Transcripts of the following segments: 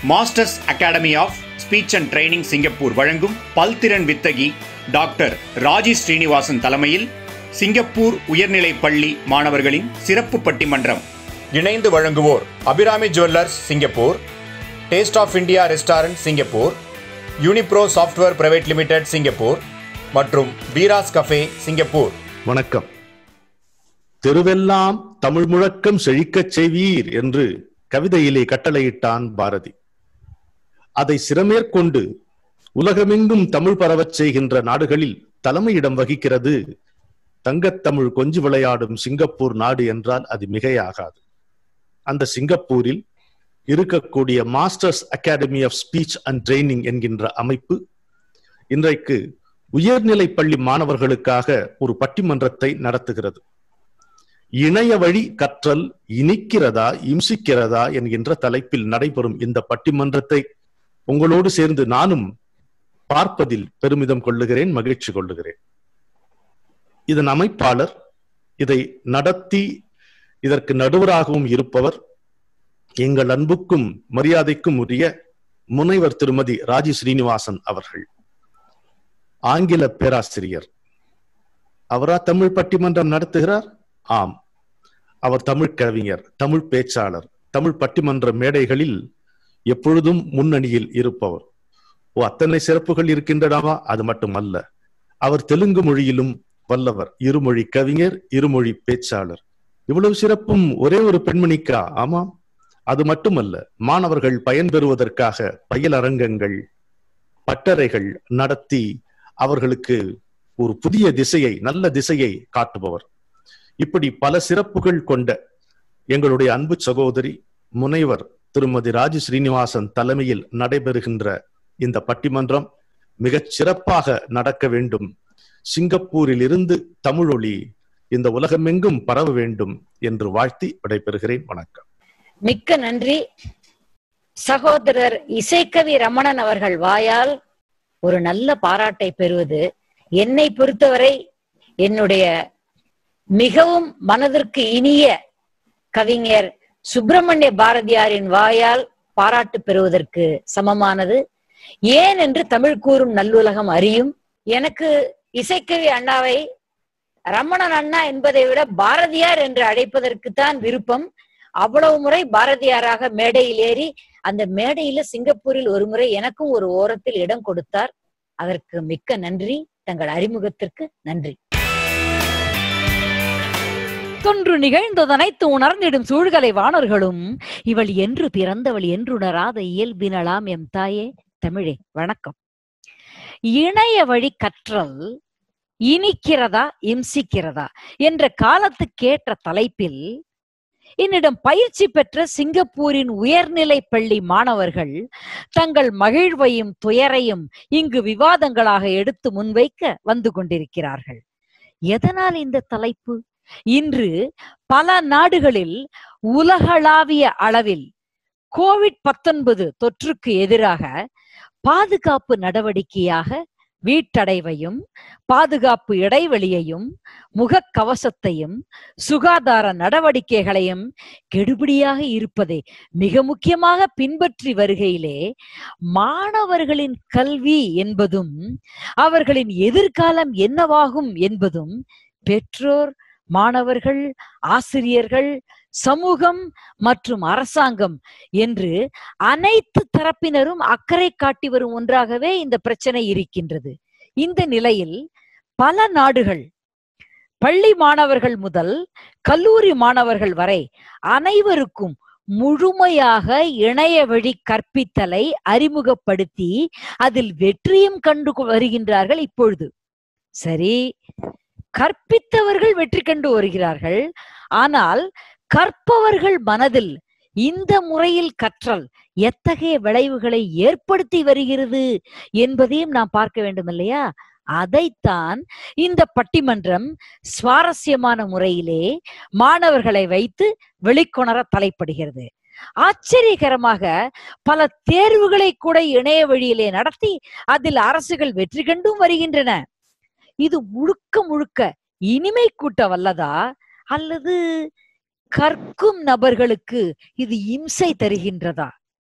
masters academy of speech and training Singapore வழங்கும் பல்திறன் வித்தகி டாக்டர் ராஜி ஸ்ரீனிவாசன் தலைமையில் சிங்கப்பூர் உயர்நிலைப் பள்ளி மாணவர்களின் சிறப்பு பட்டிமன்றம் இணைந்து வழங்குவோர் Abhirami jewellers Singapore taste of India restaurant Singapore Unipro software private limited Singapore மற்றும் பீராஸ் கஃபே சிங்கப்பூர் வணக்கம் தெருவெல்லாம் தமிழ் முழக்கம் செழிக்கச் செய்வீர் என்று கவிதையிலே கட்டளையிட்டான் பாரதி அதை சிறமேற்கொண்டு உலகமெங்கும் தமிழ் பரவச் செய்கின்ற நாடுகளில் தலைமையிடம் வகிக்கிறது தங்கத்தமிழ் கொஞ்சி விளையாடும் சிங்கப்பூர் நாடு என்றால் அது மிகையாகாது அந்த சிங்கப்பூரில் இருக்கக்கூடிய masters academy of speech and training என்கின்ற அமைப்பு இன்றைக்கு உயர்நிலை பள்ளி மாணவர்களுக்காக ஒரு பட்டிமன்றத்தை நடத்துகிறது இணைய வழி கற்றல் இனிக்கிறதா இம்சிக்கிறதா என்கின்ற தலைப்பில் நடைபெறும் இந்த பட்டிமன்றத்தை உங்களோடு சேர்ந்து நானும் பார்ப்பதில் பெருமிதம் கொள்ளுகிறேன் மகிழ்ச்சி கொள்ளுகிறேன் இதன் அமைப்பாளர் இதை நடத்தி இதற்கு நடுவராகவும் இருப்பவர் எங்கள் அன்புக்கும் மரியாதைக்கும் உரிய முனைவர் திருமதி ராஜி ஸ்ரீனிவாசன் அவர்கள் ஆங்கில பேராசிரியர் அவரா தமிழ் பட்டிமன்றம் நடத்துகிறார் ஆம் அவர் தமிழ் கவிஞர் தமிழ் பேச்சாளர் தமிழ் பட்டிமன்ற மேடைகளில் எப்பொழுதும் முன்னணியில் இருப்பவர் ஓ அத்தனை சிறப்புகள் இருக்கின்றனவா அது மட்டுமல்ல அவர் தெலுங்கு மொழியிலும் வல்லவர் இருமொழி கவிஞர் இருமொழி பேச்சாளர் இவ்வளவு சிறப்பும் ஒரே ஒரு பெண்மணிக்கா ஆமாம் அது மட்டுமல்ல மாணவர்கள் பயன்பெறுவதற்காக பயிலரங்கங்கள் பட்டறைகள் நடத்தி அவர்களுக்கு ஒரு புதிய திசையை நல்ல திசையை காட்டுபவர் இப்படி பல சிறப்புகள் கொண்ட எங்களுடைய அன்பு சகோதரி முனைவர் திருமதி ராஜி ஸ்ரீனிவாசன் தலைமையில் நடைபெறுகின்ற இந்த பட்டிமன்றம் மிகச் சிறப்பாக நடக்க வேண்டும் சிங்கப்பூரில் இருந்து தமிழொலி இந்த உலகமெங்கும் பரவ வேண்டும் என்று வாழ்த்தி விடைபெறுகிறேன் வணக்கம் மிக்க நன்றி சகோதரர் இசைக்கவி ரமணன் அவர்கள் வாயால் ஒரு நல்ல பாராட்டை பெறுவது என்னை பொறுத்தவரை என்னுடைய மிகவும் மனதிற்கு இனிய கவிஞர் சுப்பிரமணிய பாரதியாரின் வாயால் பாராட்டு பெறுவதற்கு சமமானது ஏன் என்று தமிழ் கூறும் நல்லுலகம் அறியும் எனக்கு இசைக்கவி அண்ணாவை ரமணன் அண்ணா என்பதை விட பாரதியார் என்று அழைப்பதற்குத்தான் விருப்பம் அவ்வளவு முறை பாரதியாராக மேடையில் ஏறி அந்த மேடையில சிங்கப்பூரில் ஒரு முறை எனக்கும் ஒரு ஓரத்தில் இடம் கொடுத்தார் அதற்கு மிக்க நன்றி தங்கள் அறிமுகத்திற்கு நன்றி தொன்று நிகழ்ந்ததனைத்து உணர்ந்திடும் சூழ்கலை வாணர்களும் இவள் என்று பிறந்தவள் என்றுணராத இயல்பினலாம் எம் தாயே தமிழே வணக்கம் இணைய வழி கற்றல் இனிக்கிறதா இம்சிக்கிறதா என்ற காலத்துக்கேற்ற தலைப்பில் என்னிடம் பயிற்சி பெற்ற சிங்கப்பூரின் உயர்நிலை பள்ளி மாணவர்கள் தங்கள் மகிழ்வையும் துயரையும் இங்கு விவாதங்களாக எடுத்து முன்வைக்க வந்து கொண்டிருக்கிறார்கள் எதனால் இந்த தலைப்பு இன்று பல நாடுகளில் உலகளாவிய அளவில் கோவிட் பத்தொன்பது தொற்றுக்கு எதிராக பாதுகாப்பு நடவடிக்கையாக வீட்டடைவையும் பாதுகாப்பு இடைவெளியையும் முகக்கவசத்தையும் சுகாதார நடவடிக்கைகளையும் கெடுபிடியாக இருப்பதை மிக முக்கியமாக பின்பற்றி வருகையிலே மாணவர்களின் கல்வி என்பதும் அவர்களின் எதிர்காலம் என்னவாகும் என்பதும் பெற்றோர் மாணவர்கள் ஆசிரியர்கள் சமூகம் மற்றும் அரசாங்கம் என்று அனைத்து தரப்பினரும் அக்கறை காட்டி வரும் ஒன்றாகவே இந்த பிரச்சனை இருக்கின்றது இந்த நிலையில் பல நாடுகள் பள்ளி மாணவர்கள் முதல் கல்லூரி மாணவர்கள் வரை அனைவருக்கும் முழுமையாக இணைய வழி கற்பித்தலை அறிமுகப்படுத்தி அதில் வெற்றியும் கண்டு வருகின்றார்கள் இப்பொழுது சரி கற்பித்தவர்கள் வெற்றி கண்டு வருகிறார்கள் ஆனால் கற்பவர்கள் மனதில் இந்த முறையில் கற்றல் எத்தகைய விளைவுகளை ஏற்படுத்தி வருகிறது என்பதையும் நாம் பார்க்க வேண்டும் இல்லையா அதைத்தான் இந்த பட்டிமன்றம் சுவாரஸ்யமான முறையிலே மாணவர்களை வைத்து வெளிக்கொணர தலைப்படுகிறது ஆச்சரியகரமாக பல தேர்வுகளை கூட இணைய வழியிலே நடத்தி அதில் அரசுகள் வெற்றி கண்டும் வருகின்றன இது முழுக்க முழுக்க இனிமை கூட்ட வல்லதா அல்லது கற்கும் நபர்களுக்கு இது இம்சை தருகின்றதா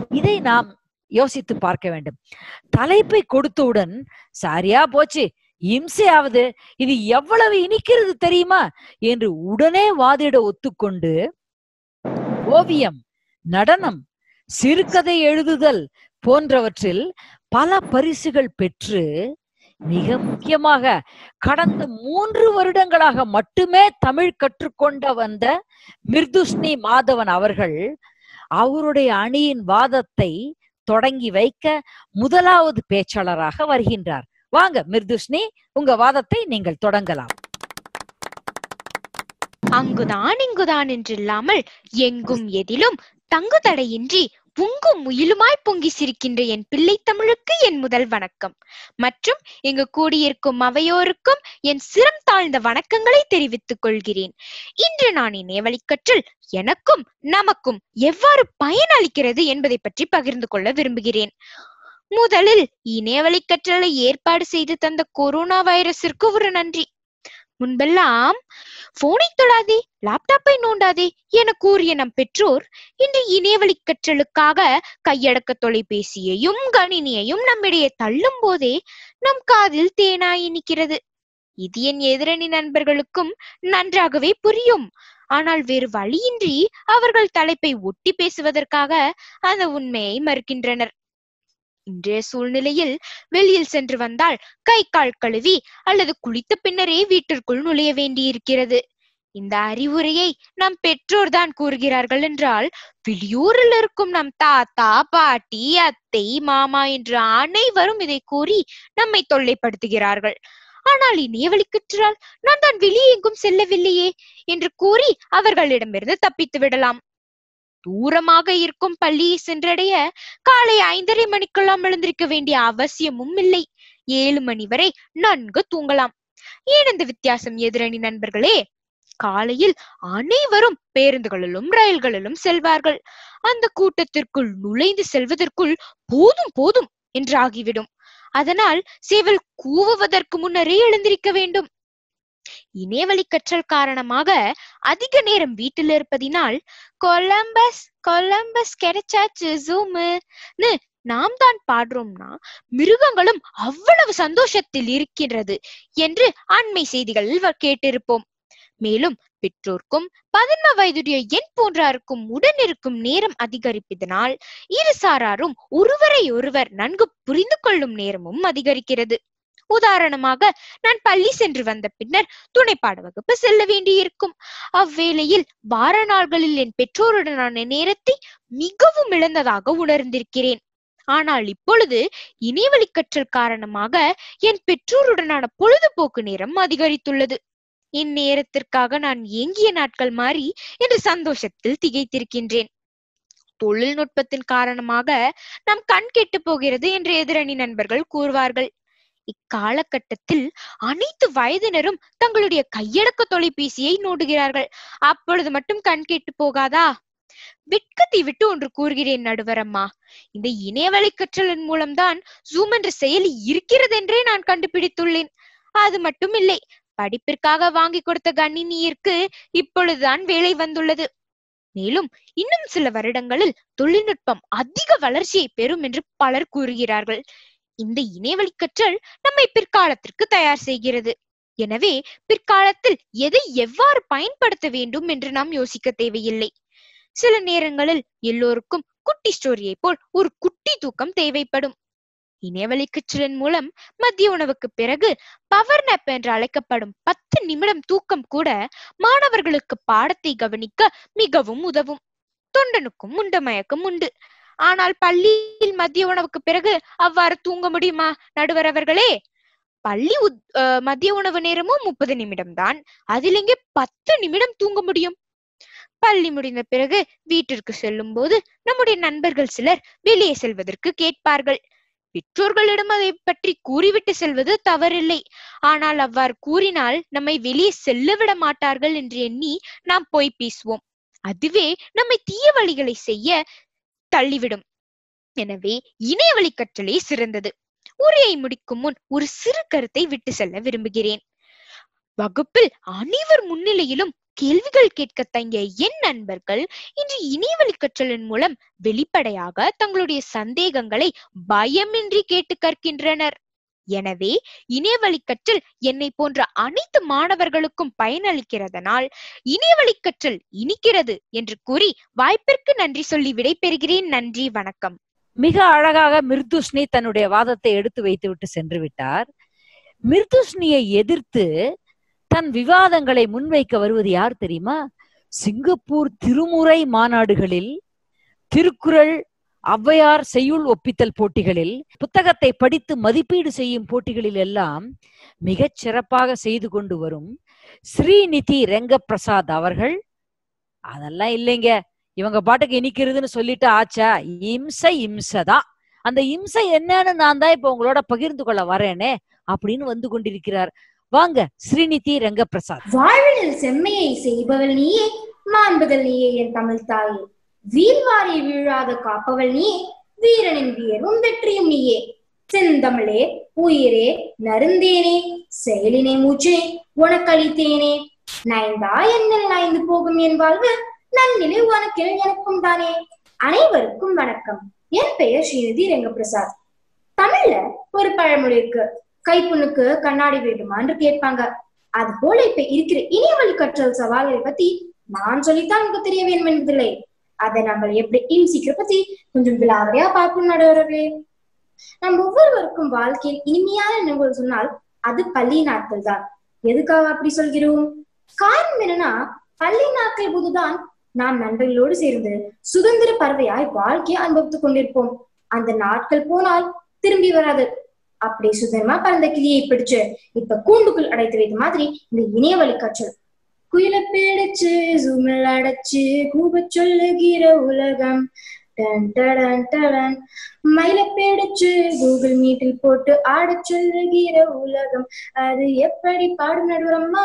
இதை நாம் யோசித்து பார்க்க வேண்டும் தலைப்பை கொடுத்தவுடன் சரியா போச்சு இம்சையாவது இது எவ்வளவு இனிக்கிறது தெரியுமா என்று உடனே வாதிட ஒத்துக்கொண்டு ஓவியம் நடனம் சிறுகதை எழுதுதல் போன்றவற்றில் பல பரிசுகள் பெற்று மிக முக்கியமாக கடந்த மூன்று வருடங்களாக மட்டுமே தமிழ் கற்றுக்கொண்ட வந்த மிர்துஷ்ணி மாதவன் அவர்கள் அவருடைய அணியின் வாதத்தை தொடங்கி வைக்க முதலாவது பேச்சாளராக வருகின்றார் வாங்க மிர்துஷ்ணி உங்க வாதத்தை நீங்கள் தொடங்கலாம் அங்குதான் இங்குதான் என்றில்லாமல் எங்கும் எதிலும் தங்கு தடையின்றி பொங்கும் முயிலுமாய் பொங்கி சிரிக்கின்ற என் பிள்ளை தமிழுக்கு என் முதல் வணக்கம் மற்றும் இங்கு கூடியிருக்கும் அவையோருக்கும் என் சிரம் தாழ்ந்த வணக்கங்களை தெரிவித்துக் கொள்கிறேன் இன்று நான் இணையவழி கற்றல் எனக்கும் நமக்கும் எவ்வாறு பயனளிக்கிறது என்பதை பற்றி பகிர்ந்து கொள்ள விரும்புகிறேன் முதலில் இணையவழி கற்றலை ஏற்பாடு செய்து தந்த கொரோனா வைரஸிற்கு ஒரு நன்றி முன்பெல்லாம் போனை தொடாதே லேப்டாப்பை நோண்டாதே என கூறிய நம் பெற்றோர் இன்று இணையவழி கற்றலுக்காக கையடக்க தொலைபேசியையும் கணினியையும் நம்மிடையே தள்ளும் போதே நம் காதில் தேனாய் இனிக்கிறது இது என் எதிரணி நண்பர்களுக்கும் நன்றாகவே புரியும் ஆனால் வேறு வழியின்றி அவர்கள் தலைப்பை ஒட்டி பேசுவதற்காக அந்த உண்மையை மறுக்கின்றனர் இன்றைய சூழ்நிலையில் வெளியில் சென்று வந்தால் கை கால் கழுவி அல்லது குளித்த பின்னரே வீட்டிற்குள் நுழைய வேண்டியிருக்கிறது இந்த அறிவுரையை நம் பெற்றோர் தான் கூறுகிறார்கள் என்றால் வெளியூரில் இருக்கும் நம் தாத்தா பாட்டி அத்தை மாமா என்று அனைவரும் இதை கூறி நம்மை தொல்லைப்படுத்துகிறார்கள் ஆனால் இணையவழி கற்றால் நான் தான் வெளியே எங்கும் செல்லவில்லையே என்று கூறி அவர்களிடமிருந்து தப்பித்து விடலாம் தூரமாக இருக்கும் பள்ளியை சென்றடைய காலை ஐந்தரை மணிக்கெல்லாம் எழுந்திருக்க வேண்டிய அவசியமும் இல்லை ஏழு மணி வரை நன்கு தூங்கலாம் ஏன் இந்த வித்தியாசம் எதிரணி நண்பர்களே காலையில் அனைவரும் பேருந்துகளிலும் ரயில்களிலும் செல்வார்கள் அந்த கூட்டத்திற்குள் நுழைந்து செல்வதற்குள் போதும் போதும் என்று ஆகிவிடும் அதனால் சேவல் கூவுவதற்கு முன்னரே எழுந்திருக்க வேண்டும் இணையவழி கற்றல் காரணமாக அதிக நேரம் வீட்டில் இருப்பதினால் கொலம்பஸ் கொலம்பஸ் கிடைச்சாச்சு ஜூமு நாம் தான் பாடுறோம்னா மிருகங்களும் அவ்வளவு சந்தோஷத்தில் இருக்கின்றது என்று அண்மை செய்திகளில் வ- கேட்டிருப்போம் மேலும் பெற்றோர்க்கும் பதின்ம வயதுடைய எண் போன்றாருக்கும் உடன் இருக்கும் நேரம் அதிகரிப்பதனால் இரு சாராரும் ஒருவரை ஒருவர் நன்கு புரிந்து கொள்ளும் நேரமும் அதிகரிக்கிறது உதாரணமாக நான் பள்ளி சென்று வந்த பின்னர் துணைப்பாட வகுப்பு செல்ல வேண்டியிருக்கும் அவ்வேளையில் வார நாள்களில் என் பெற்றோருடனான நேரத்தை மிகவும் இழந்ததாக உணர்ந்திருக்கிறேன் ஆனால் இப்பொழுது இணையவழி கற்றல் காரணமாக என் பெற்றோருடனான பொழுதுபோக்கு நேரம் அதிகரித்துள்ளது இந்நேரத்திற்காக நான் ஏங்கிய நாட்கள் மாறி என்று சந்தோஷத்தில் திகைத்திருக்கின்றேன் தொழில்நுட்பத்தின் காரணமாக நம் கண் கெட்டு போகிறது என்று எதிரணி நண்பர்கள் கூறுவார்கள் இக்காலகட்டத்தில் அனைத்து வயதினரும் தங்களுடைய கையடக்க தொலைபேசியை நோடுகிறார்கள் அப்பொழுது மட்டும் கண் கெட்டு போகாதா வெட்கத்தை விட்டு ஒன்று கூறுகிறேன் நடுவரம்மா இந்த இணையவழி கற்றலின் மூலம்தான் ஜூம் என்ற செயலி இருக்கிறது என்றே நான் கண்டுபிடித்துள்ளேன் அது மட்டும் இல்லை படிப்பிற்காக வாங்கி கொடுத்த கணினியிற்கு இப்பொழுதுதான் வேலை வந்துள்ளது மேலும் இன்னும் சில வருடங்களில் தொழில்நுட்பம் அதிக வளர்ச்சியை பெறும் என்று பலர் கூறுகிறார்கள் இந்த இணையவழி கற்றல் நம்மை பிற்காலத்திற்கு தயார் செய்கிறது எனவே பிற்காலத்தில் எதை எவ்வாறு பயன்படுத்த வேண்டும் என்று நாம் யோசிக்க தேவையில்லை சில நேரங்களில் எல்லோருக்கும் குட்டி ஸ்டோரியை போல் ஒரு குட்டி தூக்கம் தேவைப்படும் இணையவழி கற்றலின் மூலம் மதிய உணவுக்கு பிறகு பவர் நப் என்று அழைக்கப்படும் பத்து நிமிடம் தூக்கம் கூட மாணவர்களுக்கு பாடத்தை கவனிக்க மிகவும் உதவும் தொண்டனுக்கும் உண்ட மயக்கம் உண்டு ஆனால் பள்ளியில் மதிய உணவுக்கு பிறகு அவ்வாறு தூங்க முடியுமா நடுவர் அவர்களே பள்ளி உத்- அஹ் மதிய உணவு நேரமும் முப்பது நிமிடம் தான் அதில் இங்கே பத்து நிமிடம் தூங்க முடியும் பள்ளி முடிந்த பிறகு வீட்டிற்கு செல்லும் போது நம்முடைய நண்பர்கள் சிலர் வெளியே செல்வதற்கு கேட்பார்கள் பெற்றோர்களிடம் அதை பற்றி கூறிவிட்டு செல்வது தவறில்லை ஆனால் அவ்வாறு கூறினால் நம்மை வெளியே செல்ல விட மாட்டார்கள் என்று எண்ணி நாம் போய் பேசுவோம் அதுவே நம்மை தீய வழிகளை செய்ய தள்ளிவிடும் எனவே இணையவழி கற்றலே சிறந்தது உரையை முடிக்கும் முன் ஒரு சிறு கருத்தை விட்டு செல்ல விரும்புகிறேன் வகுப்பில் அனைவர் முன்னிலையிலும் கேள்விகள் கேட்க தங்கிய என் நண்பர்கள் இன்று இணையவழி கற்றலின் மூலம் வெளிப்படையாக தங்களுடைய சந்தேகங்களை பயமின்றி கேட்டு கற்கின்றனர் எனவே இணையவழி கற்றல் என்னை போன்ற அனைத்து மாணவர்களுக்கும் பயனளிக்கிறதனால் இணையவழி கற்றல் இனிக்கிறது என்று கூறி வாய்ப்பிற்கு நன்றி சொல்லி விடைபெறுகிறேன் நன்றி வணக்கம் மிக அழகாக மிர்துஷ்னி தன்னுடைய வாதத்தை எடுத்து வைத்துவிட்டு சென்று விட்டார் மிர்துஷ்னியை எதிர்த்து தன் விவாதங்களை முன்வைக்க வருவது யார் தெரியுமா சிங்கப்பூர் திருமுறை மாநாடுகளில் திருக்குறள் ஔவையார் செய்யுள் ஒப்பித்தல் போட்டிகளில் புத்தகத்தை படித்து மதிப்பீடு செய்யும் போட்டிகளில் எல்லாம் மிகச் சிறப்பாக செய்து கொண்டு வரும் ஸ்ரீநிதி ரெங்கப்பிரசாத் அவர்கள் அதெல்லாம் இல்லைங்க இவங்க பாட்டுக்கு இனிக்கிறதுன்னு சொல்லிட்டு ஆச்சா இம்சை இம்சைதான் அந்த இம்சை என்னன்னு நான் தான் இப்ப உங்களோட பகிர்ந்து கொள்ள வரேனே அப்படின்னு வந்து கொண்டிருக்கிறார் வாங்க ஸ்ரீநிதி ரெங்கப்பிரசாத் வாழ்வினில் செம்மையை செய்பவள் நீயே மாண்புதல் நீயே என் தமிழ் தாயே வீழ்வாரி வீழாத காப்பவள் நீயே வீரனின் வீரும் வெற்றியும் நீயே செந்தமிழே உயிரே நருந்தேனே செயலினை மூச்சே உனக்களித்தேனே நைந்தா என்னில் நைந்து போகும் என் வாழ்வு நன்னிலை உனக்கில் எனக்கும் தானே அனைவருக்கும் வணக்கம் என் பெயர் ஸ்ரீநிதி ரெங்கபிரசாத் தமிழ்ல ஒரு பழமொழி இருக்கு கைப்புண்ணுக்கு கண்ணாடி வேண்டுமான்னு கேட்பாங்க அது போல இப்ப இருக்கிற இணையவழி கற்றல் சவால்களை பத்தி நான் சொல்லித்தான் உங்களுக்கு தெரிய வேண்டும் என்பதில்லை அதை நம்ம எப்படி இம்சிக்கிற பத்தி கொஞ்சம் விலாவரியா பார்ப்போம் நடுவர்களே நம்ம ஒவ்வொருவருக்கும் வாழ்க்கையில் இனிமையான நினைவுகள் சொன்னால் அது பள்ளி நாட்கள் தான் எதுக்காக அப்படி சொல்கிறோம் காரணம் என்னன்னா பள்ளி நாட்கள் போதுதான் நாம் நண்பர்களோடு சேர்ந்து சுதந்திர பறவையாய் வாழ்க்கையை அனுபவித்துக் கொண்டிருப்போம் அந்த நாட்கள் போனால் திரும்பி வராது அப்படி சுதந்திரமா பறந்த கிளியை பிடிச்சு இப்ப கூண்டுக்குள் அடைத்து வைத்த மாதிரி இந்த இணையவழி கற்றல் குயில பிடிச்சு ஜூமில் அடைச்சு கூப சொல்லுகிற உலகம் டன் டடன் டடன் மயில பிடிச்சு கூகுள் மீட்டில் போட்டு ஆட சொல்லுகிற உலகம் அது எப்படி பாடும் நடுவரம்மா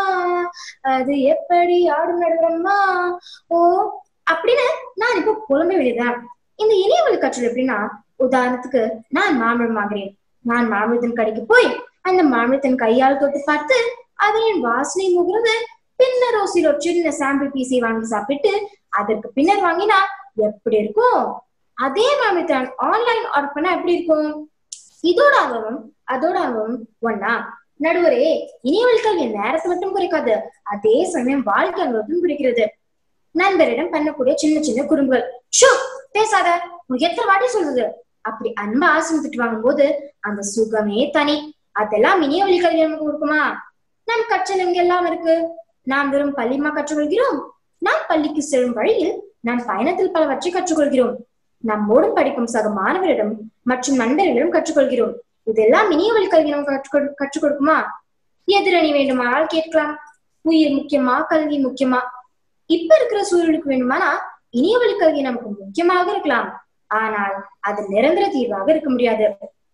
அது எப்படி ஆடும் நடுவரம்மா ஓ அப்படின்னு நான் இப்போ புலம்ப வேண்டியதான் இந்த இணையவழி கற்றல் எப்படின்னா உதாரணத்துக்கு நான் மாம்பழம் வாங்குறேன் நான் மாம்பழத்தின் கடைக்கு போய் அந்த மாம்பழத்தின் கையால் தொட்டு பார்த்து அதனின் வாசனை முகிறது பின்னர் ஒரு சில சின்ன சாம்பிள் பீஸை வாங்கி சாப்பிட்டு அதற்கு பின்னர் வாங்கினா எப்படி இருக்கும் அதே மாம்பழத்தை ஆன்லைன் ஆர்டர் பண்ணா எப்படி இருக்கும் இதோட அனுபவம் அதோட அனுபவம் ஒன்னா நடுவரே இனியவழி கல்வி நேரத்தை மட்டும் குறைக்காது அதே சமயம் வாழ்க்கை அனுபவத்தையும் குறிக்கிறது நண்பரிடம் பண்ணக்கூடிய சின்ன சின்ன குறும்புகள் ஷோ பேசாத உனக்கு எத்தனை வாட்டி சொல்றது அப்படி அன்பா ஆசிரியர் வாங்கும்போது அந்த சுகமே தனி அதெல்லாம் இனியவழி கல்வி நமக்கு கொடுக்குமா நம் கற்றல் எங்க எல்லாம் இருக்கு நாம் வெறும் பள்ளிமா கற்றுக்கொள்கிறோம் நாம் பள்ளிக்கு செல்லும் வழியில் நம் பயணத்தில் பலவற்றை கற்றுக்கொள்கிறோம் நம்மோடும் படிக்கும் சக மாணவரிடம் மற்றும் நண்பர்களிடம் கற்றுக்கொள்கிறோம் இதெல்லாம் இனியவழி கல்வி நமக்கு கற்றுக் கற்றுக் கொடுக்குமா எதிரணி வேண்டுமானால் கேட்கலாம் உயிர் முக்கியமா கல்வி முக்கியமா இப்ப இருக்கிற சூழலுக்கு வேண்டுமானா இனியவழி கல்வி நமக்கு முக்கியமாக இருக்கலாம் ஆனால் அது நிரந்தர தீர்வாக இருக்க முடியாது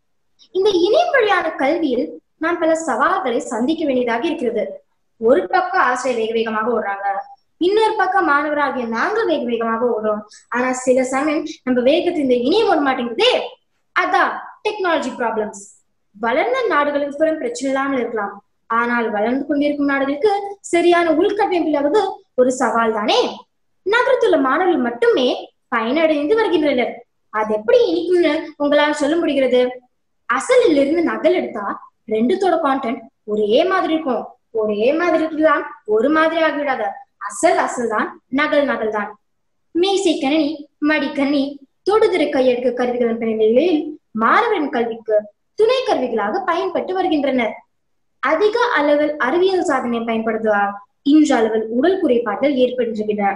இந்த இணையம் வழியான கல்வியில் நாம் பல சவால்களை சந்திக்க வேண்டியதாக இருக்கிறது ஒரு பக்கம் ஆசிரியர் வேக வேகமாக ஓடுறாங்க இன்னொரு பக்கம் மாணவராகிய நாங்கள் வேக வேகமாக ஓடுறோம் ஆனா சில சமயம் நம்ம வேகத்து இந்த இணையம் ஓட மாட்டேங்குதே அதான் டெக்னாலஜி ப்ராப்ளம்ஸ் வளர்ந்த நாடுகளுக்கு புறம் பிரச்சனை இல்லாமல் இருக்கலாம் ஆனால் வளர்ந்து கொண்டிருக்கும் நாடுகளுக்கு சரியான உள்கட்டமைப்பு இல்லாதது ஒரு சவால் தானே நகரத்துள்ள மாணவர்கள் மட்டுமே பயனடைந்து வருகின்றனர் அது எப்படி இனிக்கும்னு உங்களால் சொல்ல முடிகிறது அசலில் இருந்து நகல் எடுத்தா ரெண்டுத்தோட கான்டென்ட் ஒரே மாதிரி இருக்கும் ஒரே மாதிரி இருக்குதான் ஒரு மாதிரி ஆகிவிடாத அசல் அசல் தான் நகல் நகல் தான் மேசை கணினி மடிக்கணினி தொடுதிரை கையெடுக்க கருவிகளின் பின்னணிகளில் மாணவரின் கல்விக்கு துணை கருவிகளாக பயன்பட்டு வருகின்றனர் அதிக அளவில் அறிவியல் சாதனை பயன்படுத்துவதால் இன்று அளவில் உடல் குறைபாடுகள் ஏற்படுகின்றன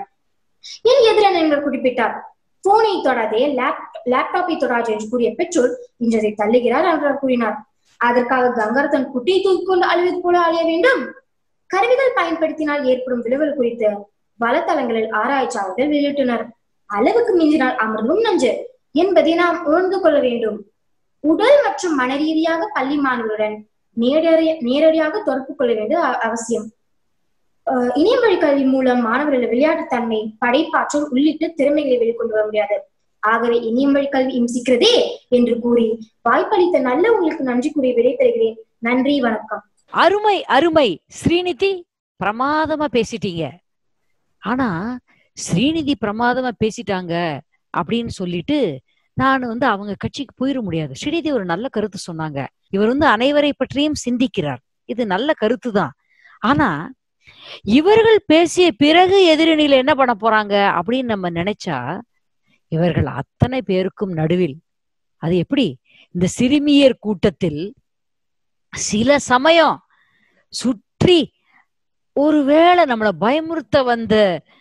என் எதிரான நண்பர் குறிப்பிட்டார் போனை தொடாதே லேப்டாப்பை தொடாது என்று கூறிய பெற்றோர் இன்று அதை தள்ளுகிறார் என்று கூறினார் அதற்காக கங்கர் தன் குட்டியை தூக்கிக் கொண்டு அழுவது போல அழிய வேண்டும் கருவிகள் பயன்படுத்தினால் ஏற்படும் விளைவுகள் குறித்து வலைத்தளங்களில் ஆராய்ச்சியாளர்கள் வெளியிட்டனர் அளவுக்கு மிஞ்சினால் அமர்வும் நஞ்சு என்பதை நாம் உணர்ந்து கொள்ள வேண்டும் உடல் மற்றும் மன ரீதியாக பள்ளி மாணவர்களுடன் நேரடி நேரடியாக தொடர்பு கொள்ள வேண்டியது அவசியம் இணைய வழி கல்வி மூலம் மாணவர்கள் விளையாட்டுத்தன்மை படைப்பாற்றல் உள்ளிட்ட திறமைகளை வெளிக்கொண்டு வர முடியாது ஆகவே இனியம் வழி கல்வி இம்சிக்கிறதே என்று கூறி வாய்ப்பளித்த நல்ல உங்களுக்கு நன்றி கூறி விடைபெறுகிறேன் நன்றி வணக்கம் அருமை அருமை ஸ்ரீநிதி பிரமாதமா பேசிட்டீங்க ஆனா ஸ்ரீநிதி பிரமாதமா பேசிட்டாங்க அப்படின்னு சொல்லிட்டு நான் வந்து அவங்க கட்சிக்கு போயிட முடியாது ஸ்ரீநிதி ஒரு நல்ல கருத்து சொன்னாங்க இவர் வந்து அனைவரை பற்றியும் சிந்திக்கிறார் இது நல்ல கருத்து தான் ஆனா இவர்கள் பேசிய பிறகு எதிரணியில என்ன பண்ண போறாங்க அப்படின்னு நம்ம நினைச்சா இவர்கள் அத்தனை பேருக்கும் நடுவில் அது எப்படி இந்த சிறுமியர் கூட்டத்தில் சில சமயம் சுற்றி ஒருவேளை நம்மளை பயமுறுத்த வந்த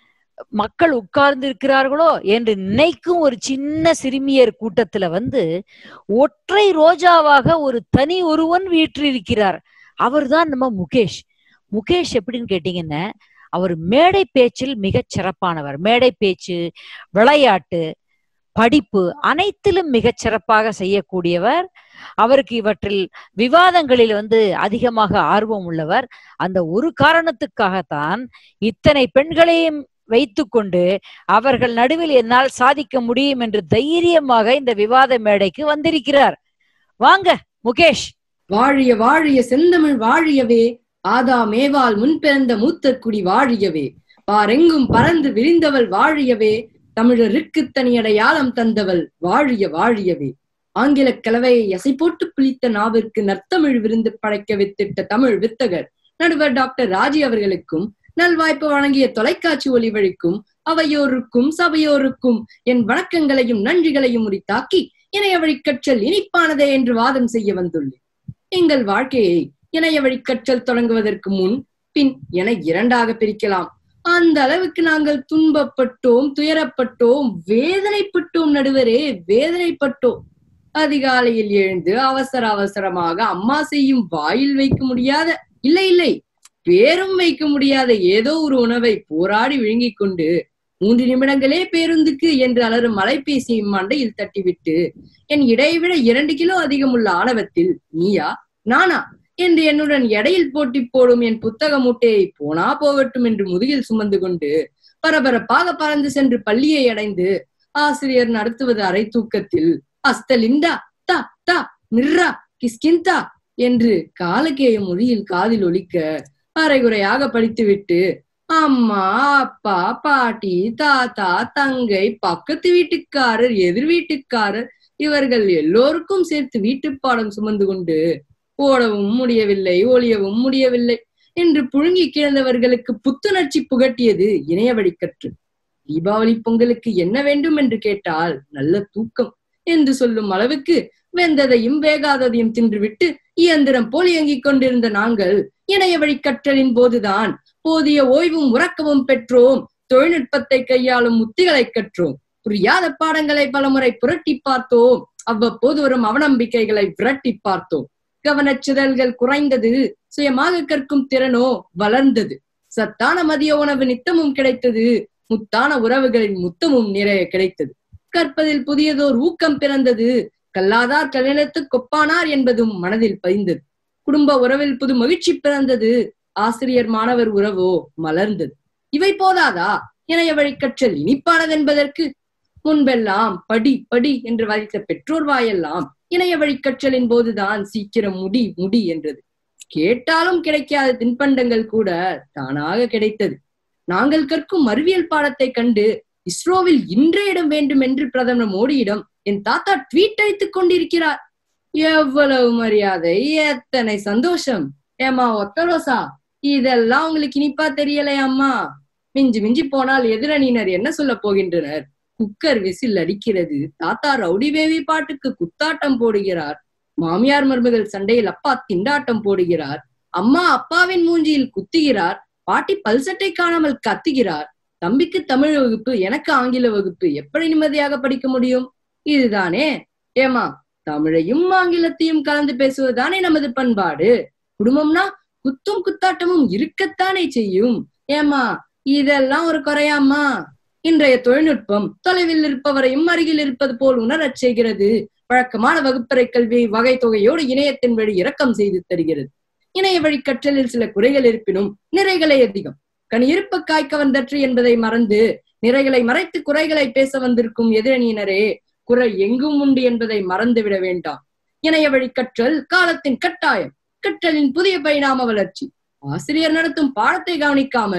மக்கள் உட்கார்ந்து இருக்கிறார்களோ என்று நினைக்கும் ஒரு சின்ன சிறுமியர் கூட்டத்துல வந்து ஒற்றை ரோஜாவாக ஒரு தனி ஒருவன் வீற்றிருக்கிறார் அவர்தான் நம்ம முகேஷ் முகேஷ் எப்படின்னு கேட்டீங்கன்னா அவர் மேடை பேச்சில் மிகச் சிறப்பானவர் மேடை பேச்சு விளையாட்டு படிப்பு அனைத்திலும் மிகச் சிறப்பாக செய்யக்கூடியவர் அவருக்கு இவற்றில் விவாதங்களில் வந்து அதிகமாக ஆர்வம் உள்ளவர் அந்த ஒரு காரணத்துக்காகத்தான் இத்தனை பெண்களையும் வைத்துக்கொண்டு அவர்கள் நடுவில் என்னால் சாதிக்க முடியும் என்று தைரியமாக இந்த விவாத மேடைக்கு வந்திருக்கிறார் வாங்க முகேஷ் வாழிய வாழிய செந்தமிழ் வாழியவே ஆதா மேவால் முன்பிறந்த மூத்த குடி வாழியவே பாரெங்கும் பறந்து விரிந்தவள் வாழியவே தமிழருக்கு தனி அடையாளம் தந்தவள் வாழிய வாழியவே ஆங்கில கலவையை எசை போட்டு பிழித்த நாவிற்கு நற்தமிழ் விருந்து படைக்க வித்திட்ட தமிழ் வித்தகர் நடுவர் டாக்டர் ராஜி அவர்களுக்கும் நல்வாய்ப்பு வழங்கிய தொலைக்காட்சி ஒளிவழிக்கும் அவையோருக்கும் சபையோருக்கும் என் வணக்கங்களையும் நன்றிகளையும் உரித்தாக்கி இணைய வழிக்கற்றல் இனிப்பானதே என்று வாதம் செய்ய வந்துள்ளேன் எங்கள் வாழ்க்கையை இணைய வழிக்கற்றல் தொடங்குவதற்கு முன் பின் என இரண்டாக பிரிக்கலாம் அந்த அளவுக்கு நாங்கள் துன்பப்பட்டோம் துயரப்பட்டோம் வேதனைப்பட்டோம் நடுவரே வேதனைப்பட்டோம் அதிகாலையில் எழுந்து அவசர அவசரமாக அம்மா செய்யும் வாயில் வைக்க முடியாத இல்லை இல்லை பேரும் வைக்க முடியாத ஏதோ ஒரு உணவை போராடி விழுங்கிக் கொண்டு மூன்று நிமிடங்களே பேருந்துக்கு என்று அலரும் அலைபேசியை மண்டையில் தட்டிவிட்டு என் இடையை விட இரண்டு கிலோ அதிகம் உள்ள ஆணவத்தில் நீயா நானா என்று என்னுடன் எடையில் போட்டி போடும் என் புத்தக மூட்டையை போனா போகட்டும் என்று முதுகில் சுமந்து கொண்டு பரபரப்பாக பறந்து சென்று பள்ளியை அடைந்து ஆசிரியர் நடத்துவது அரை தூக்கத்தில் அஸ்தலிந்தா தா தா நிர்ரா கிஸ்கிந்தா என்று காலக்கேய மொழியில் காதில் ஒலிக்க அரைகுறையாக படித்துவிட்டு அம்மா அப்பா பாட்டி தாத்தா தங்கை பக்கத்து வீட்டுக்காரர் எதிர் வீட்டுக்காரர் இவர்கள் எல்லோருக்கும் சேர்த்து வீட்டுப் பாடம் சுமந்து கொண்டு ஓடவும் முடியவில்லை ஒளியவும் முடியவில்லை என்று புழுங்கி கிடந்தவர்களுக்கு புத்துணர்ச்சி புகட்டியது இணைய வழிக்கற்று தீபாவளி பொங்கலுக்கு என்ன வேண்டும் என்று கேட்டால் நல்ல தூக்கம் என்று சொல்லும் அளவுக்கு வெந்ததையும் வேகாததையும் தின்றுவிட்டு இயந்திரம் போல் இயங்கிக் கொண்டிருந்த நாங்கள் இணைய வழி கற்றலின் போதுதான் போதிய ஓய்வும் உறக்கமும் பெற்றோம் தொழில்நுட்பத்தை கையாளும் உத்திகளை கற்றோம் புரியாத பாடங்களை பலமுறை புரட்டி பார்த்தோம் அவ்வப்போது வரும் அவநம்பிக்கைகளை விரட்டி பார்த்தோம் கவனச்சிதழ்கள் குறைந்தது சுயமாக கற்கும் திறனோ வளர்ந்தது சத்தான மதிய உணவு நித்தமும் கிடைத்தது முத்தான உறவுகளின் முத்தமும் நிறைய கிடைத்தது கற்பதில் புதியதோர் ஊக்கம் பிறந்தது கல்லாதார் கல்யாணத்து கொப்பானார் என்பதும் மனதில் பதிந்தது குடும்ப உறவில் புது மகிழ்ச்சி பிறந்தது ஆசிரியர் மாணவர் உறவோ மலர்ந்தது இவை போதாதா இணைய வழி கற்றல் இனிப்பானது என்பதற்கு முன்பெல்லாம் படி படி என்று வதைத்த பெற்றோர் வாயெல்லாம் இணைய வழி கற்றலின் போதுதான் சீக்கிரம் முடி முடி என்றது கேட்டாலும் கிடைக்காத தின்பண்டங்கள் கூட தானாக கிடைத்தது நாங்கள் கற்கும் அறிவியல் பாடத்தை கண்டு இஸ்ரோவில் இன்றே இடம் வேண்டும் என்று பிரதமர் மோடியிடம் என் தாத்தா ட்வீட் அடித்துக் கொண்டிருக்கிறார் எவ்வளவு மரியாதை எத்தனை சந்தோஷம் ஏமா ஒத்தரோசா இதெல்லாம் உங்களுக்கு இனிப்பா தெரியலையா அம்மா மிஞ்சி மிஞ்சி போனால் எதிரணியினர் என்ன சொல்ல போகின்றனர் குக்கர் விசில் அடிக்கிறது தாத்தா ரவுடி பேபி பாட்டுக்கு குத்தாட்டம் போடுகிறார் மாமியார் மருமகள் சண்டையில் அப்பா திண்டாட்டம் போடுகிறார் அம்மா அப்பாவின் மூஞ்சியில் குத்துகிறார் பாட்டி பல்சட்டை காணாமல் கத்துகிறார் தம்பிக்கு தமிழ் வகுப்பு எனக்கு ஆங்கில வகுப்பு எப்படி நிம்மதியாக படிக்க முடியும் இதுதானே ஏமா தமிழையும் ஆங்கிலத்தையும் கலந்து பேசுவதுதானே நமது பண்பாடு குடும்பம்னா குத்தும் குத்தாட்டமும் இருக்கத்தானே செய்யும் ஏமா இதெல்லாம் ஒரு குறையாமா இன்றைய தொழில்நுட்பம் தொலைவில் இருப்பவரையும் அருகில் இருப்பது போல் உணரச் செய்கிறது வழக்கமான வகுப்பறை கல்வியை வகை தொகையோடு இணையத்தின் வழி இறக்கம் செய்து தருகிறது இணைய வழி கற்றலில் சில குறைகள் இருப்பினும் நிறைகளை அதிகம் கண் இருப்ப காய்க்க வந்தற்று என்பதை மறந்து நிறைகளை மறைத்து குறைகளை பேச வந்திருக்கும் எதிரணியினரே குறை எங்கும் உண்டு என்பதை மறந்துவிட வேண்டாம் இணைய வழி கற்றல் காலத்தின் கட்டாயம் கற்றலின் புதிய பரிணாம வளர்ச்சி ஆசிரியர் நடத்தும் பாடத்தை கவனிக்காமல்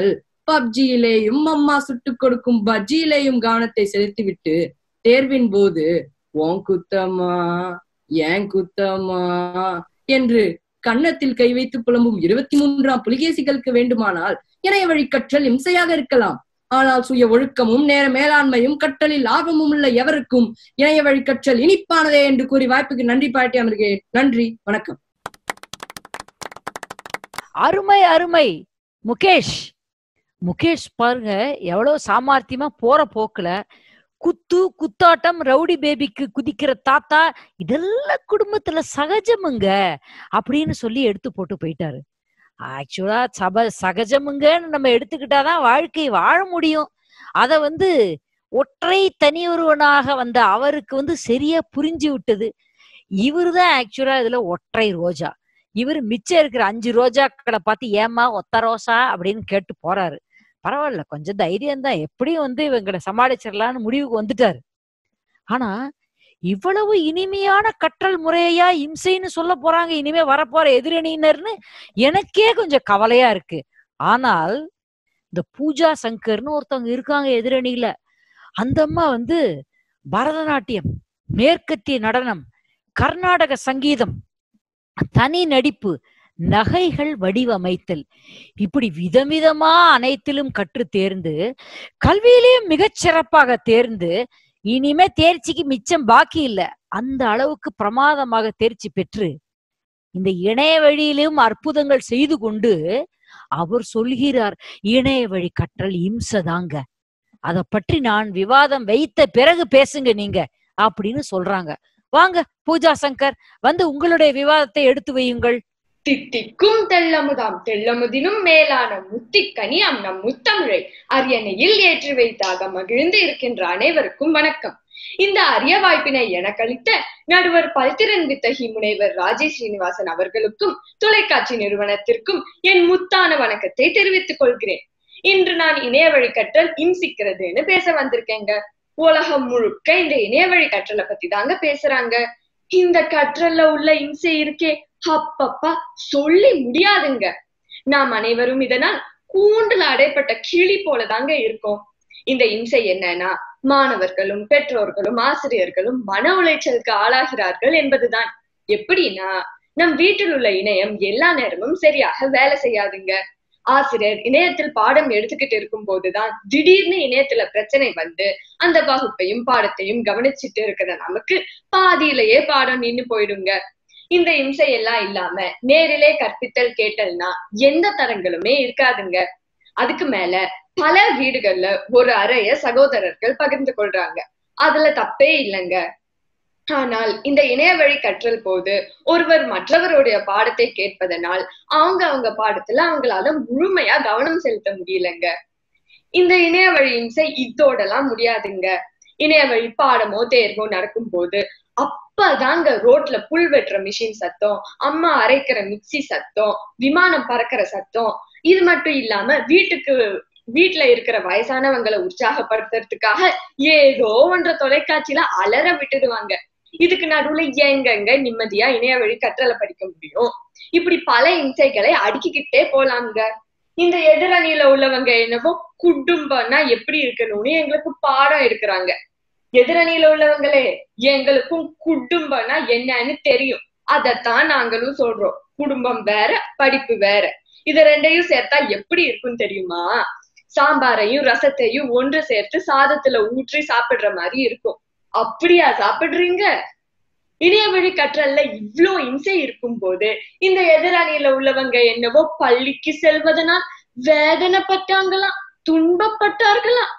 பப்ஜியிலேயும் அம்மா சுட்டுக் கொடுக்கும் பஜ்ஜியிலேயும் கவனத்தை செலுத்திவிட்டு தேர்வின் போது ஓன் குத்தமா ஏன் குத்தமா என்று கன்னத்தில் கை வைத்து புலம்பும் இருபத்தி மூன்றாம் புலிகேசிகளுக்கு வேண்டுமானால் இணைய வழி கற்றல் இம்சையாக இருக்கலாம் ஆனால் சுய ஒழுக்கமும் நேர மேலாண்மையும் கற்றலில் ஆர்வமும் உள்ள எவருக்கும் இணைய வழி கற்றல் இனிப்பானதே என்று கூறி வாய்ப்புக்கு நன்றி பாட்டி அமர்கிறேன் நன்றி வணக்கம் அருமை அருமை முகேஷ் முகேஷ் பாருங்க எவ்வளவு சாமர்த்தியமா போற போக்குல குத்து குத்தாட்டம் ரவுடி பேபிக்கு குதிக்கிற தாத்தா இதெல்லாம் குடும்பத்துல சகஜமுங்க அப்படின்னு சொல்லி எடுத்து போட்டு போயிட்டாரு ஆக்சுவலா சப சகஜமுங்கன்னு நம்ம எடுத்துக்கிட்டாதான் வாழ்க்கை வாழ முடியும் அத வந்து ஒற்றை தனியொருவனாக வந்த அவருக்கு வந்து சரியா புரிஞ்சு விட்டது இவருதான் ஆக்சுவலா இதுல ஒற்றை ரோஜா இவர் மிச்சம் இருக்கிற அஞ்சு ரோஜாக்களை பார்த்து ஏமா ஒத்த ரோசா அப்படின்னு கேட்டு போறாரு பரவாயில்ல கொஞ்சம் தைரியம் தான் எப்படியும் வந்து இவங்களை சமாளிச்சிடலாம்னு முடிவுக்கு வந்துட்டாரு ஆனா இவ்வளவு இனிமையான கற்றல் முறையா இம்சைன்னு சொல்ல போறாங்க இனிமே வரப்போற எதிரணியினர்னு எனக்கே கொஞ்சம் கவலையா இருக்கு ஆனால் இந்த பூஜா சங்கர்னு ஒருத்தவங்க இருக்காங்க எதிரணியில அந்த அம்மா வந்து பரதநாட்டியம் மேற்கத்திய நடனம் கர்நாடக சங்கீதம் தனி நடிப்பு நகைகள் வடிவமைத்தல் இப்படி விதவிதமா அனைத்திலும் கற்று தேர்ந்து கல்வியிலேயும் மிகச் சிறப்பாக தேர்ந்து இனிமே தேர்ச்சிக்கு மிச்சம் பாக்கி இல்ல அந்த அளவுக்கு பிரமாதமாக தேர்ச்சி பெற்று இந்த இணைய வழியிலும் அற்புதங்கள் செய்து கொண்டு அவர் சொல்கிறார் இணைய வழி கற்றல் இம்சதாங்க அத பற்றி நான் விவாதம் வைத்த பிறகு பேசுங்க நீங்க அப்படின்னு சொல்றாங்க வாங்க பூஜா சங்கர் வந்து உங்களுடைய விவாதத்தை எடுத்து வையுங்கள் தித்திக்கும் தெள்ளமுதாம் தெள்ளமுதினும் மேலான முத்திக்கனியாம் நம் முத்தமிழை அரியணையில் ஏற்றி வைத்தாக மகிழ்ந்து இருக்கின்ற அனைவருக்கும் வணக்கம் இந்த அரிய வாய்ப்பினை எனக்களித்த நடுவர் பல்திறன் வித்தகி முனைவர் ராஜேஷ் ஸ்ரீனிவாசன் அவர்களுக்கும் தொலைக்காட்சி நிறுவனத்திற்கும் என் முத்தான வணக்கத்தை தெரிவித்துக் கொள்கிறேன் இன்று நான் இணைய வழி கற்றல் இம்சிக்கிறதுன்னு பேச வந்திருக்கேங்க உலகம் முழுக்க இந்த இணைய வழி கற்றலை பத்தி தாங்க பேசுறாங்க இந்த கற்றல்ல உள்ள இம்சை இருக்கே அப்பப்பா சொல்லி முடியாதுங்க நாம் அனைவரும் இதனால் கூண்டுல அடைப்பட்ட கிளி போலதாங்க இருக்கோம் இந்த இம்சை என்னன்னா மாணவர்களும் பெற்றோர்களும் ஆசிரியர்களும் மன உளைச்சலுக்கு ஆளாகிறார்கள் என்பதுதான் எப்படின்னா நம் வீட்டில் உள்ள இணையம் எல்லா நேரமும் சரியாக வேலை செய்யாதுங்க ஆசிரியர் இணையத்தில் பாடம் எடுத்துக்கிட்டு இருக்கும் போதுதான் திடீர்னு இணையத்துல பிரச்சனை வந்து அந்த வகுப்பையும் பாடத்தையும் கவனிச்சுட்டு இருக்கிற நமக்கு பாதியிலேயே பாடம் நின்னு போயிடுங்க இந்த இம்சை எல்லாம் இல்லாம நேரிலே கற்பித்தல் கேட்டல்னா எந்த தரங்களுமே இருக்காதுங்க அதுக்கு மேல பல வீடுகள்ல ஒரு அறைய சகோதரர்கள் பகிர்ந்து கொள்றாங்க அதுல தப்பே இல்லைங்க ஆனால் இந்த இணைய வழி கற்றல் போது ஒருவர் மற்றவருடைய பாடத்தை கேட்பதனால் அவங்க அவங்க பாடத்துல அவங்களால முழுமையா கவனம் செலுத்த முடியலங்க இந்த இணைய வழி இம்சை இதோடலாம் முடியாதுங்க இணைய வழி பாடமோ தேர்வோ நடக்கும் போது அப்பதாங்க ரோட்ல புல் வெட்டுற மிஷின் சத்தம் அம்மா அரைக்கிற மிக்சி சத்தம் விமானம் பறக்கிற சத்தம் இது மட்டும் இல்லாம வீட்டுக்கு வீட்டுல இருக்கிற வயசானவங்களை உற்சாகப்படுத்துறதுக்காக ஏதோ ஒன்ற தொலைக்காட்சியில அலற விட்டுடுவாங்க இதுக்கு நடுவுல எங்கெங்க நிம்மதியா இணைய வழி கற்றலை படிக்க முடியும் இப்படி பல இம்சைகளை அடுக்கிக்கிட்டே போலாங்க இந்த எதிரணியில உள்ளவங்க என்னவோ குடும்பம்னா எப்படி இருக்கணும்னு எங்களுக்கு பாடம் எடுக்கிறாங்க எதிரணியில உள்ளவங்களே எங்களுக்கும் குடும்பம்னா என்னன்னு தெரியும் அதத்தான் நாங்களும் சொல்றோம் குடும்பம் வேற படிப்பு வேற இது ரெண்டையும் சேர்த்தா எப்படி இருக்கும்னு தெரியுமா சாம்பாரையும் ரசத்தையும் ஒன்று சேர்த்து சாதத்துல ஊற்றி சாப்பிடுற மாதிரி இருக்கும் அப்படியா சாப்பிடுறீங்க இணைய வழி கற்றல்ல இவ்ளோ இம்சை இருக்கும் போது இந்த எதிரணியில உள்ளவங்க என்னவோ பள்ளிக்கு செல்வதனால் வேதனைப்பட்டாங்களாம் துன்பப்பட்டார்களாம்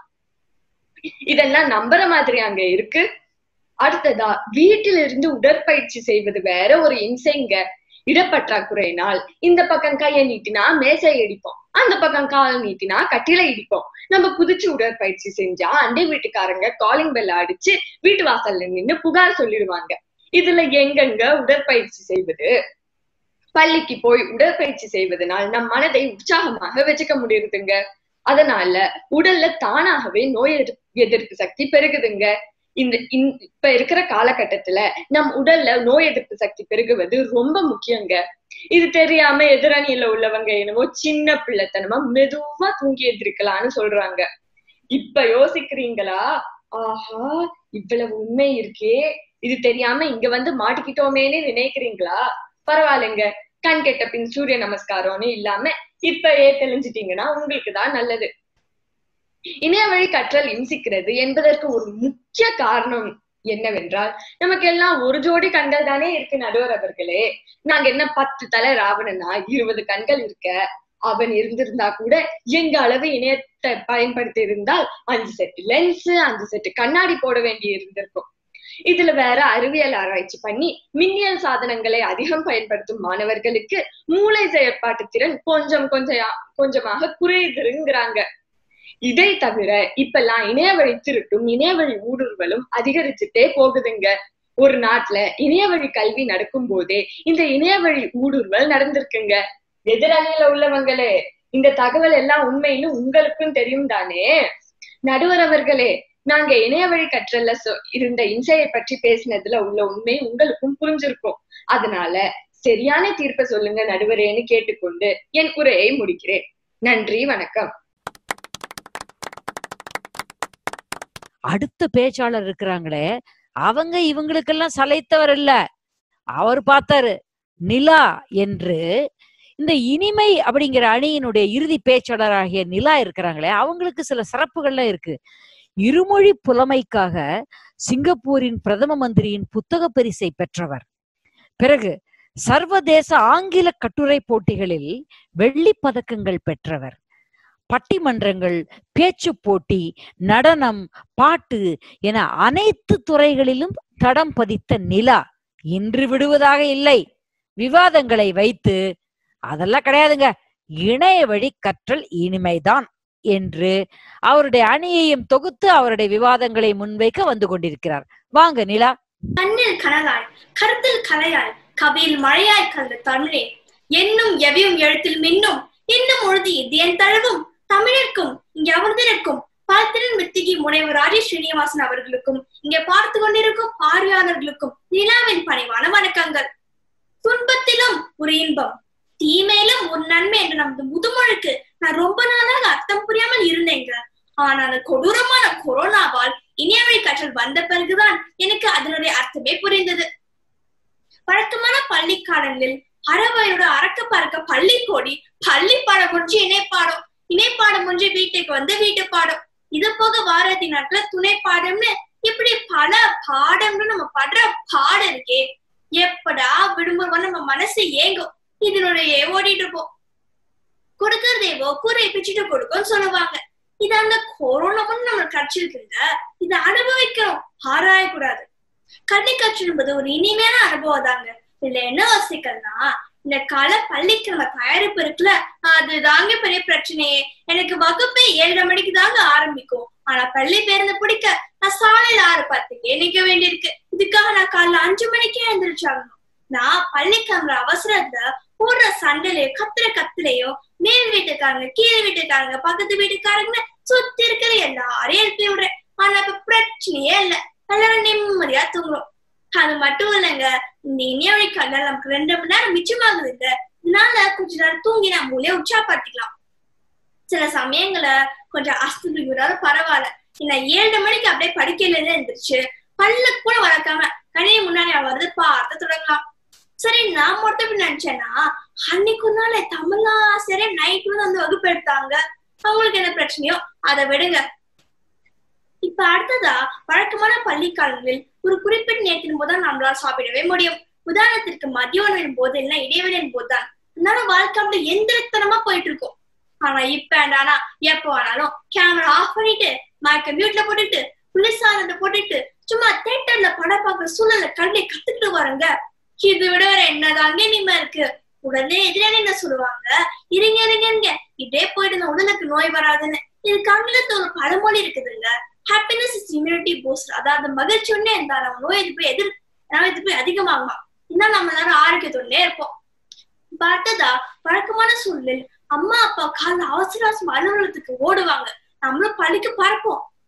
இதெல்லாம் நம்புற மாதிரி அங்க இருக்கு அடுத்ததா வீட்டிலிருந்து உடற்பயிற்சி செய்வது வேற ஒரு இம்சைங்க இடப்பற்றாக்குறையினால் இந்த பக்கம் கையை நீட்டினா மேசை இடிப்போம் அந்த பக்கம் கால் நீட்டினா கட்டில இடிப்போம் நம்ம குதிச்சு உடற்பயிற்சி செஞ்சா அண்டை வீட்டுக்காரங்க காலிங் பெல் அடிச்சு வீட்டு வாசல்ல நின்னு புகார் சொல்லிடுவாங்க இதுல எங்கெங்க உடற்பயிற்சி செய்வது பள்ளிக்கு போய் உடற்பயிற்சி செய்வதனால் நம் மனதை உற்சாகமாக வச்சுக்க முடியுதுங்க அதனால உடல்ல தானாகவே நோய் எதிர்ப்பு எதிர்ப்பு சக்தி பெருகுதுங்க இந்த இந்த- இப்ப இருக்கிற காலகட்டத்துல நம் உடல்ல நோய் எதிர்ப்பு சக்தி பெருகுவது ரொம்ப முக்கியங்க இது தெரியாம எதிரணியில உள்ளவங்க என்னமோ சின்ன பிள்ளைத்தனமா மெதுவா தூங்கி எந்திரிக்கலாம்னு சொல்றாங்க இப்ப யோசிக்கிறீங்களா ஆஹா இவ்வளவு உண்மை இருக்கே இது தெரியாம இங்க வந்து மாட்டிக்கிட்டோமேன்னு நினைக்கிறீங்களா பரவாயில்லைங்க கண் கெட்ட பின் சூரிய நமஸ்காரம்னு இல்லாம இப்பயே தெளிஞ்சிட்டீங்கன்னா உங்களுக்கு தான் நல்லது இணைய வழி கற்றல் இம்சிக்கிறது என்பதற்கு ஒரு முக்கிய காரணம் என்னவென்றால் நமக்கு எல்லாம் ஒரு ஜோடி கண்கள் தானே இருக்கு நடுவர் அவர்களே நாங்க என்ன பத்து தலை ராவணனா இருபது கண்கள் இருக்க அவன் இருந்திருந்தா கூட எங்க அளவு இணையத்தை பயன்படுத்தி இருந்தால் அஞ்சு செட்டு லென்ஸ் அஞ்சு செட்டு கண்ணாடி போட வேண்டி இருந்திருக்கும் இதுல வேற அறிவியல் ஆராய்ச்சி பண்ணி மின்னியல் சாதனங்களை அதிகம் பயன்படுத்தும் மாணவர்களுக்கு மூளை செயற்பாட்டு திறன் கொஞ்சம் கொஞ்சம் கொஞ்சமாக குறையுதுங்கிறாங்க இதை தவிர இப்பெல்லாம் இணையவழி திருட்டும் இணையவழி ஊடுருவலும் அதிகரிச்சுட்டே போகுதுங்க ஒரு நாட்டுல இணையவழி கல்வி நடக்கும் போதே இந்த இணையவழி ஊடுருவல் நடந்திருக்குங்க எதிரணியில உள்ளவங்களே இந்த தகவல் எல்லாம் உண்மைன்னு உங்களுக்கும் தெரியும் தானே நடுவர் அவர்களே நாங்க இணையவழி கற்றல்ல சொ- இருந்த இன்சையை பற்றி பேசினதுல உள்ள உண்மை உங்களுக்கும் புரிஞ்சிருக்கும் அதனால சரியான தீர்ப்பை சொல்லுங்க நடுவரேன்னு கேட்டுக்கொண்டு என் உரையை முடிக்கிறேன் நன்றி வணக்கம் அடுத்த பேச்சாளர் இருக்கிறாங்களே அவங்க இவங்களுக்கெல்லாம் சளைத்தவர் இல்ல அவர் பார்த்தாரு நிலா என்று இந்த இனிமை அப்படிங்கிற அணியினுடைய இறுதி பேச்சாளராகிய நிலா இருக்கிறாங்களே அவங்களுக்கு சில சிறப்புகள்லாம் இருக்கு இருமொழி புலமைக்காக சிங்கப்பூரின் பிரதம மந்திரியின் புத்தக பரிசை பெற்றவர் பிறகு சர்வதேச ஆங்கில கட்டுரை போட்டிகளில் வெள்ளிப் பதக்கங்கள் பெற்றவர் பட்டிமன்றங்கள் பேச்சு போட்டி நடனம் பாட்டு என அனைத்து துறைகளிலும் தடம் பதித்த நிலா இன்று விடுவதாக இல்லை விவாதங்களை வைத்து அதெல்லாம் கிடையாதுங்க இணைய வழி கற்றல் இனிமைதான் என்று அவருடைய அணியையும் தொகுத்து அவருடைய விவாதங்களை முன்வைக்க வந்து கொண்டிருக்கிறார் வாங்க நிலா கண்ணில் கனலாய் கருத்தில் கலையாய் கவியில் மழையாய் கலந்த தமிழே என்னும் எவையும் எழுத்தில் மின்னும் இன்னும் உழுதி இதயன் தழுவும் தமிழர்க்கும் இங்கே அமர்ந்திருக்கும் பாத்திரன் வித்திகி முனைவர் ராஜேஷ் ஸ்ரீனிவாசன் அவர்களுக்கும் இங்கே பார்த்து கொண்டிருக்கும் பார்வையாளர்களுக்கும் நிலாவின் பணிவான வணக்கங்கள் துன்பத்திலும் ஒரு இன்பம் தீமையிலும் ஒரு நன்மை என்ற நமது முதுமொழிக்கு நான் ரொம்ப நாளாக அர்த்தம் புரியாமல் இருந்தேங்க ஆனா அந்த கொடூரமான கொரோனாவால் இணையவழி கற்றல் வந்த பிறகுதான் எனக்கு அதனுடைய அர்த்தமே புரிந்தது வழக்கமான பள்ளி காலங்களில் அறவயலோட அறக்க பறக்க பள்ளி கோடி பள்ளி பாடம் முடிஞ்சு இணைப்பாடம் இணைப்பாடம் முடிஞ்சு வீட்டுக்கு வந்து வீட்டு பாடம் இது போக வாரத்தி நாட்கள துணை பாடம்னு இப்படி பல பாடம்னு நம்ம படுற பாடம் இருக்கே எப்படா விடுமுறை நம்ம மனசு ஏங்கும் இதனுடைய ஓடிட்டு இருப்போம் கொடுக்கறதேவோ கூரை பிச்சுட்டு கொடுக்கும்னு சொல்லுவாங்க இது அந்த கொரோனாவும் நம்மளுக்கு கிடைச்சிருக்குங்க இதை அனுபவிக்கிறோம் ஆராயக்கூடாது கண்ணி கற்று என்பது ஒரு இனிமையான அனுபவம் தாங்க இதுல என்ன யோசிக்கன்னா இந்த கால பள்ளிக்கிழமை தயாரிப்பு இருக்குல்ல அதுதாங்க பெரிய பிரச்சனையே எனக்கு வகுப்பே ஏழரை மணிக்கு தாங்க ஆரம்பிக்கும் ஆனா பள்ளி பேருந்து பிடிக்க நான் சாலையில ஆறு பத்துக்கே நிக்க வேண்டியிருக்கு இதுக்காக நான் காலைல அஞ்சு மணிக்கே எழுந்திரிச்சாகணும் நான் பள்ளிக்கிழமை அவசரத்துல போடுற சண்டையிலயோ கத்துற கத்துலையோ மேல் வீட்டுக்காரங்க கீழ் வீட்டுக்காரங்க பக்கத்து வீட்டுக்காரங்க சுத்தி இருக்கிற எல்லாரையும் எழுப்பி விடுறேன் ஆனா இப்ப பிரச்சனையே இல்ல எல்லாரும் நிம்மதியா தூங்குறோம் அது மட்டும் இல்லைங்க இந்த இணையவழி கண்ணால் நமக்கு ரெண்டு மணி நேரம் மிச்சமாகுதுங்க இதனால கொஞ்ச நேரம் தூங்கி நம்ம மூலைய உற்சாகப்படுத்திக்கலாம் சில சமயங்கள கொஞ்சம் அஸ்தி விடாத பரவாயில்ல நான் ஏழு மணிக்கு அப்படியே படிக்கல எழுந்திருச்சு பல்ல கூட வளர்க்காம கணினி முன்னாடி அவ வருது பார்த்து தொடங்கலாம் சரி நான் மட்டும் இப்படி நினைச்சேன்னா அன்னைக்கு ஒரு நாள் தமிழா சரி நைட் வந்து வந்து வகுப்பு எடுத்தாங்க அவங்களுக்கு என்ன பிரச்சனையோ அதை விடுங்க இப்ப அடுத்ததா வழக்கமான பள்ளி காலங்களில் ஒரு குறிப்பிட்ட நேரத்தின் போதுதான் நம்மளால சாப்பிடவே முடியும் உதாரணத்திற்கு மதிய உணவின் போது இல்லைன்னா இடைவெளியின் போதுதான் அதனால வாழ்க்கை அப்படி எந்திரத்தனமா போயிட்டு இருக்கும் ஆனா இப்ப என்னன்னா எப்ப வேணாலும் கேமரா ஆஃப் பண்ணிட்டு மைக்க மியூட்ல போட்டுட்டு குளிர்சாதனத்தை போட்டுட்டு சும்மா தேட்டர்ல படம் பார்க்குற சூழல்ல கல்வி கத்துக்கிட்டு வரங்க இது விட வேற என்னதாங்க இனிமே இருக்கு உடனே எதிரான என்ன சொல்லுவாங்க இருங்க இருங்க இருங்க இப்படியே போயிட்டு இந்த உடலுக்கு நோய் வராதுன்னு இதுக்கு ஆங்கிலத்துல ஒரு பழமொழி இருக்குதுங்க ஹாப்பினஸ் இஸ் இம்யூனிட்டி பூஸ்ட் அதாவது மகிழ்ச்சி ஒண்ணே இருந்தா நம்ம நோய் எதிர்ப்பு எதிர் நோய் எதிர்ப்பு அதிகமாகுமா இன்னும் நம்ம எல்லாரும் ஆரோக்கியத்தோடனே இருப்போம் பார்த்ததா வழக்கமான சூழலில் அம்மா அப்பா காலைல அவசர அவசரம் அலுவலகத்துக்கு ஓடுவாங்க நம்மளும் பள்ளிக்கு பறப்போம்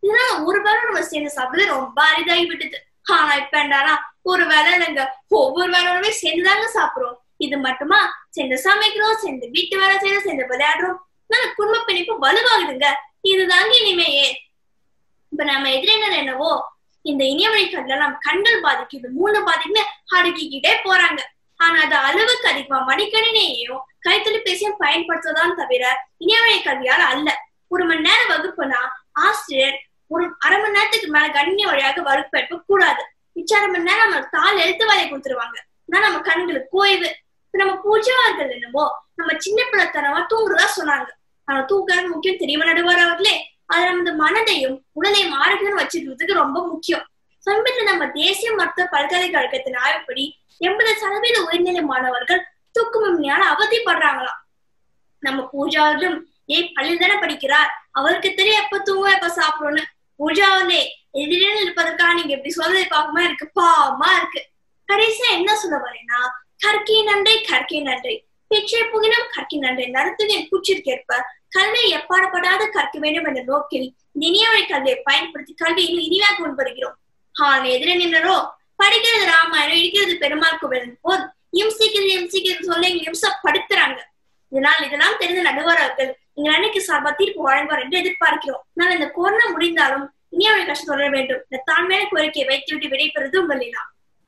இதனால ஒரு வேளை நம்ம சேர்ந்து சாப்பிடுறது ரொம்ப அரிதாகி விட்டது ஆனா இப்ப என்னடா ஒரு வேளை நாங்க ஒவ்வொரு வேலையோடவே சேர்ந்துதாங்க சாப்பிடுறோம் இது மட்டுமா சேர்ந்து சமைக்கிறோம் சேர்ந்து வீட்டு வேலை செய்யறோம் சேர்ந்து விளையாடுறோம் நம்ம குடும்ப பிணைப்பு வலுவாகுதுங்க இதுதாங்க இனிமையே இப்ப நம்ம எதிரினர் என்னவோ இந்த இணையவழி கல்ல நம்ம கண்கள் பாதிக்குது மூணு பாதிக்குன்னு அடுக்கிக்கிட்டே போறாங்க ஆனா அது அளவுக்கு அதிகமா மடிக்கணினையும் கைத்தொலைபேசியும் பயன்படுத்துவதான் தவிர இணையவழி கல்வியால் அல்ல ஒரு மணி நேரம் வகுப்புனா ஆசிரியர் ஒரு அரை மணி நேரத்துக்கு மேல கணினி வழியாக வகுப்பு எடுக்க கூடாது மிச்ச அரை மணி நேரம் நம்ம தாள் எழுத்து வேலையை கொடுத்துருவாங்க தான் நம்ம கண்களுக்கு ஓய்வு இப்ப நம்ம பூஜாவர்கள் என்னவோ நம்ம சின்ன பிள்ளைத்தனமா தூங்குறதா சொன்னாங்க ஆனா தூக்கம் முக்கியம் தெரியுமா நடுவார் அவர்களே அது நமது மனதையும் உடலையும் ஆரோக்கியம் வச்சிருக்கிறதுக்கு ரொம்ப முக்கியம் சமீபத்துல நம்ம தேசிய மருத்துவ பல்கலைக்கழகத்தின் ஆய்வுப்படி எண்பது சதவீத உயர்நிலை மாணவர்கள் தூக்கமின்மையால அவதிப்படுறாங்களாம் நம்ம பூஜாவிலும் ஏய் பள்ளியில் தானே படிக்கிறார் அவருக்கு தெரியும் எப்ப தூங்க எப்ப சாப்பிடணும்னு பூஜாவிலே எதிரில் இருப்பதற்காக நீங்க இப்படி சொல்றதை பார்க்கும்போது எனக்கு பாவமா இருக்கு கடைசியா என்ன சொல்ல வரேன்னா கற்கை நன்றை கற்கை நன்றை பிச்சை புகினம் கற்கை நன்றை நடத்துகின் கூற்றிற்கேற்ப கல்வியை எப்பாடப்படாத கற்க வேண்டும் என்ற நோக்கில் இனியவழி கல்வியை பயன்படுத்தி கல்வியை இன்னும் இனிமையாக கொண்டு வருகிறோம் ஆனால் எதிர நின்றரோ படிக்கிறது ராமாயணம் இடிக்கிறது பெருமாள் கோவில் போது இம்சிக்கிறது இம்சிக்கிறது சொல்ல எங்க இம்சப்படுத்துறாங்க இதனால் இதெல்லாம் தெரிந்த நடுவர்கள் எங்கள் அன்னைக்கு சார்பா தீர்ப்பு வழங்குவார் என்று எதிர்பார்க்கிறோம் நான் இந்த கொரோனா முடிந்தாலும் இனியவழி கஷ்டம் தொடர வேண்டும் இந்த தாழ்மையான கோரிக்கையை வைத்துவிட்டு விடைபெறுவது உங்கள் நிலா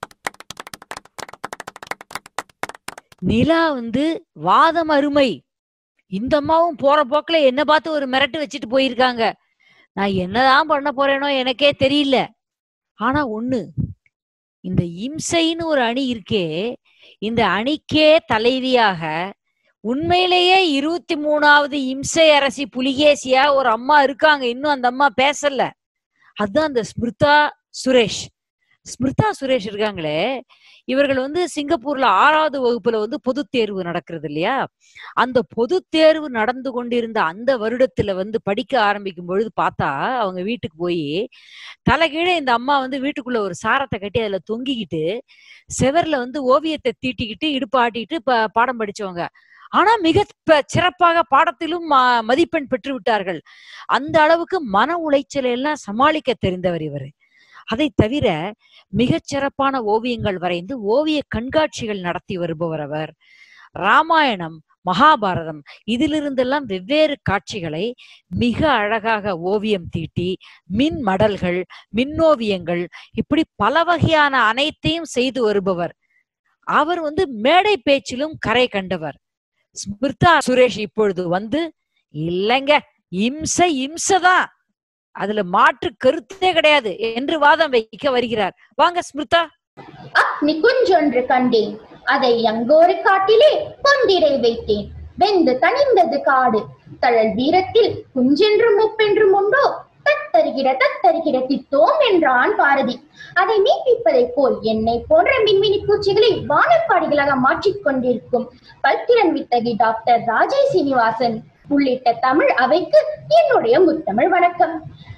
நிலா வந்து வாதம் அருமை இந்த அம்மாவும் போற போக்குல என்ன பார்த்து ஒரு மிரட்டு வச்சுட்டு போயிருக்காங்க நான் என்னதான் பண்ண போறேனோ எனக்கே தெரியல ஆனா ஒண்ணு இந்த இம்சைன்னு ஒரு அணி இருக்கே இந்த அணிக்கே தலைவியாக உண்மையிலேயே இருபத்தி மூணாவது இம்சை அரசி புலிகேசியா ஒரு அம்மா இருக்காங்க இன்னும் அந்த அம்மா பேசல அதுதான் அந்த ஸ்மிருதா சுரேஷ் ஸ்மிருதா சுரேஷ் இருக்காங்களே இவர்கள் வந்து சிங்கப்பூர்ல ஆறாவது வகுப்புல வந்து பொது தேர்வு நடக்கிறது இல்லையா அந்த பொது தேர்வு நடந்து கொண்டிருந்த அந்த வருடத்துல வந்து படிக்க ஆரம்பிக்கும் பொழுது பார்த்தா அவங்க வீட்டுக்கு போய் தலைகீழே இந்த அம்மா வந்து வீட்டுக்குள்ள ஒரு சாரத்தை கட்டி அதுல தொங்கிக்கிட்டு செவர்ல வந்து ஓவியத்தை தீட்டிக்கிட்டு இடுப்பு ஆட்டிக்கிட்டு ப- பாடம் படிச்சவங்க ஆனா மிக ப- சிறப்பாக பாடத்திலும் ம- மதிப்பெண் பெற்று விட்டார்கள் அந்த அளவுக்கு மன உளைச்சலை எல்லாம் சமாளிக்க தெரிந்தவர் இவர் அதை தவிர மிகச் சிறப்பான ஓவியங்கள் வரைந்து ஓவிய கண்காட்சிகள் நடத்தி வருபவர் அவர் ராமாயணம் மகாபாரதம் இதிலிருந்தெல்லாம் வெவ்வேறு காட்சிகளை மிக அழகாக ஓவியம் தீட்டி மின் மடல்கள் மின்னோவியங்கள் இப்படி பல வகையான அனைத்தையும் செய்து வருபவர் அவர் வந்து மேடை பேச்சிலும் கரை கண்டவர் ஸ்மிருதா சுரேஷ் இப்பொழுது வந்து இல்லைங்க இம்சை இம்சைதான் அதுல மாற்று கருத்தே கிடையாது என்று வாதம் வைக்க வருகிறார் வாங்க ஸ்மிருதா அக்னி குஞ்சொன்று கண்டேன் அதை அங்கோரு காட்டிலே பொந்திரை வைத்தேன் வெந்து தணிந்தது காடு தழல் வீரத்தில் குஞ்சென்றும் முப்பென்றும் உண்டோ தத்தருகிற தத்தருகிற தித்தோம் என்றான் பாரதி அதை மெய்ப்பிப்பதைப் போல் என்னை போன்ற மின்மினி பூச்சிகளை வானப்பாடிகளாக மாற்றிக் கொண்டிருக்கும் பல்திறன் வித்தகி டாக்டர் ராஜேஷ் சீனிவாசன் உள்ளிட்ட தமிழ் அவைக்கு என்னுடைய முத்தமிழ் வணக்கம்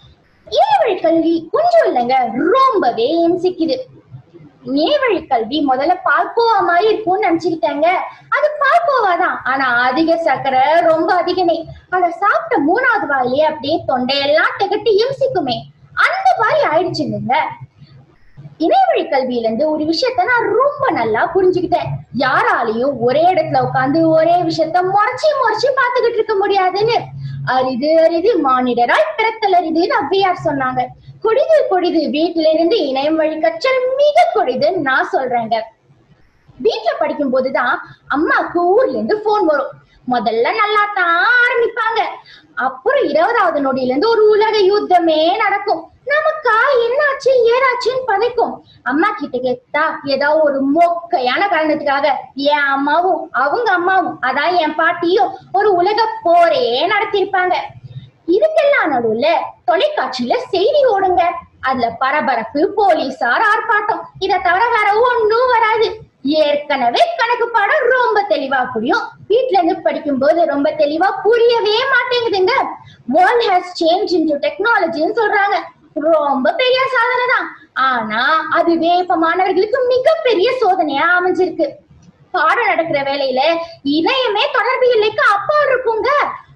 ஏவழி கல்வி கொஞ்சம் இல்லைங்க ரொம்பவே இம்சிக்குது நேவழி கல்வி முதல்ல பால்கோவா மாதிரி இருக்கும்னு நினைச்சுக்கிட்டாங்க அது பால்கோவா தான் ஆனா அதிக சர்க்கரை ரொம்ப அதிகமே அதை சாப்பிட்ட மூணாவது வாயிலே அப்படியே தொண்டையெல்லாம் திகட்டி இம்சிக்குமே அந்த மாதிரி ஆயிடுச்சுங்க இணையவழி கல்வியில இருந்து ஒரு விஷயத்த நான் ரொம்ப நல்லா புரிஞ்சுக்கிட்டேன் யாராலையும் ஒரே இடத்துல உட்காந்து ஒரே விஷயத்த முறைச்சி முறைச்சி பார்த்துக்கிட்டு இருக்க முடியாதுன்னு அரிது அரிது மானிடராய் பிறத்தல் அரிதுன்னு ஔவையார் சொன்னாங்க கொடிது கொடிது வீட்டில இருந்து இணையம் வழி கற்றல் மிக கொடிதுன்னு நான் சொல்றேங்க வீட்டுல படிக்கும் போதுதான் அம்மாக்கு ஊர்ல இருந்து போன் வரும் முதல்ல நல்லா தான் ஆரம்பிப்பாங்க அப்புறம் இருபதாவது நொடியில இருந்து ஒரு உலக யுத்தமே நடக்கும் நமக்கா என்னாச்சு ஏதாச்சுன்னு பதைக்கும் அம்மா கிட்ட கேட்டா ஏதோ ஒரு மொக்கையான காரணத்துக்காக என் அம்மாவும் அவங்க அம்மாவும் அதான் என் பாட்டியும் ஒரு உலக போரே நடத்திருப்பாங்க இதுக்கெல்லாம் நடுவுல தொலைக்காட்சியில செய்தி ஓடுங்க அதுல பரபரப்பு போலீசார் ஆர்ப்பாட்டம் இத தவிர வேற ஒண்ணும் வராது ஏற்கனவே கணக்கு பாடம் ரொம்ப தெளிவா புரியும் வீட்ல இருந்து படிக்கும் போது ரொம்ப தெளிவா புரியவே மாட்டேங்குதுங்க வேர்ல்ட் ஹேஸ் சேஞ்ச் இன்டு டெக்னாலஜின்னு சொல்றாங்க ரொம்ப பெரிய சாதனை தான் ஆனா அதுவே இப்ப மாணவர்களுக்கு மிகப்பெரிய சோதனையா அமைஞ்சிருக்கு பாடம் நடக்கிற வேலையில இணையமே தொடர்பு இல்லைக்கு அப்பா இருக்குங்க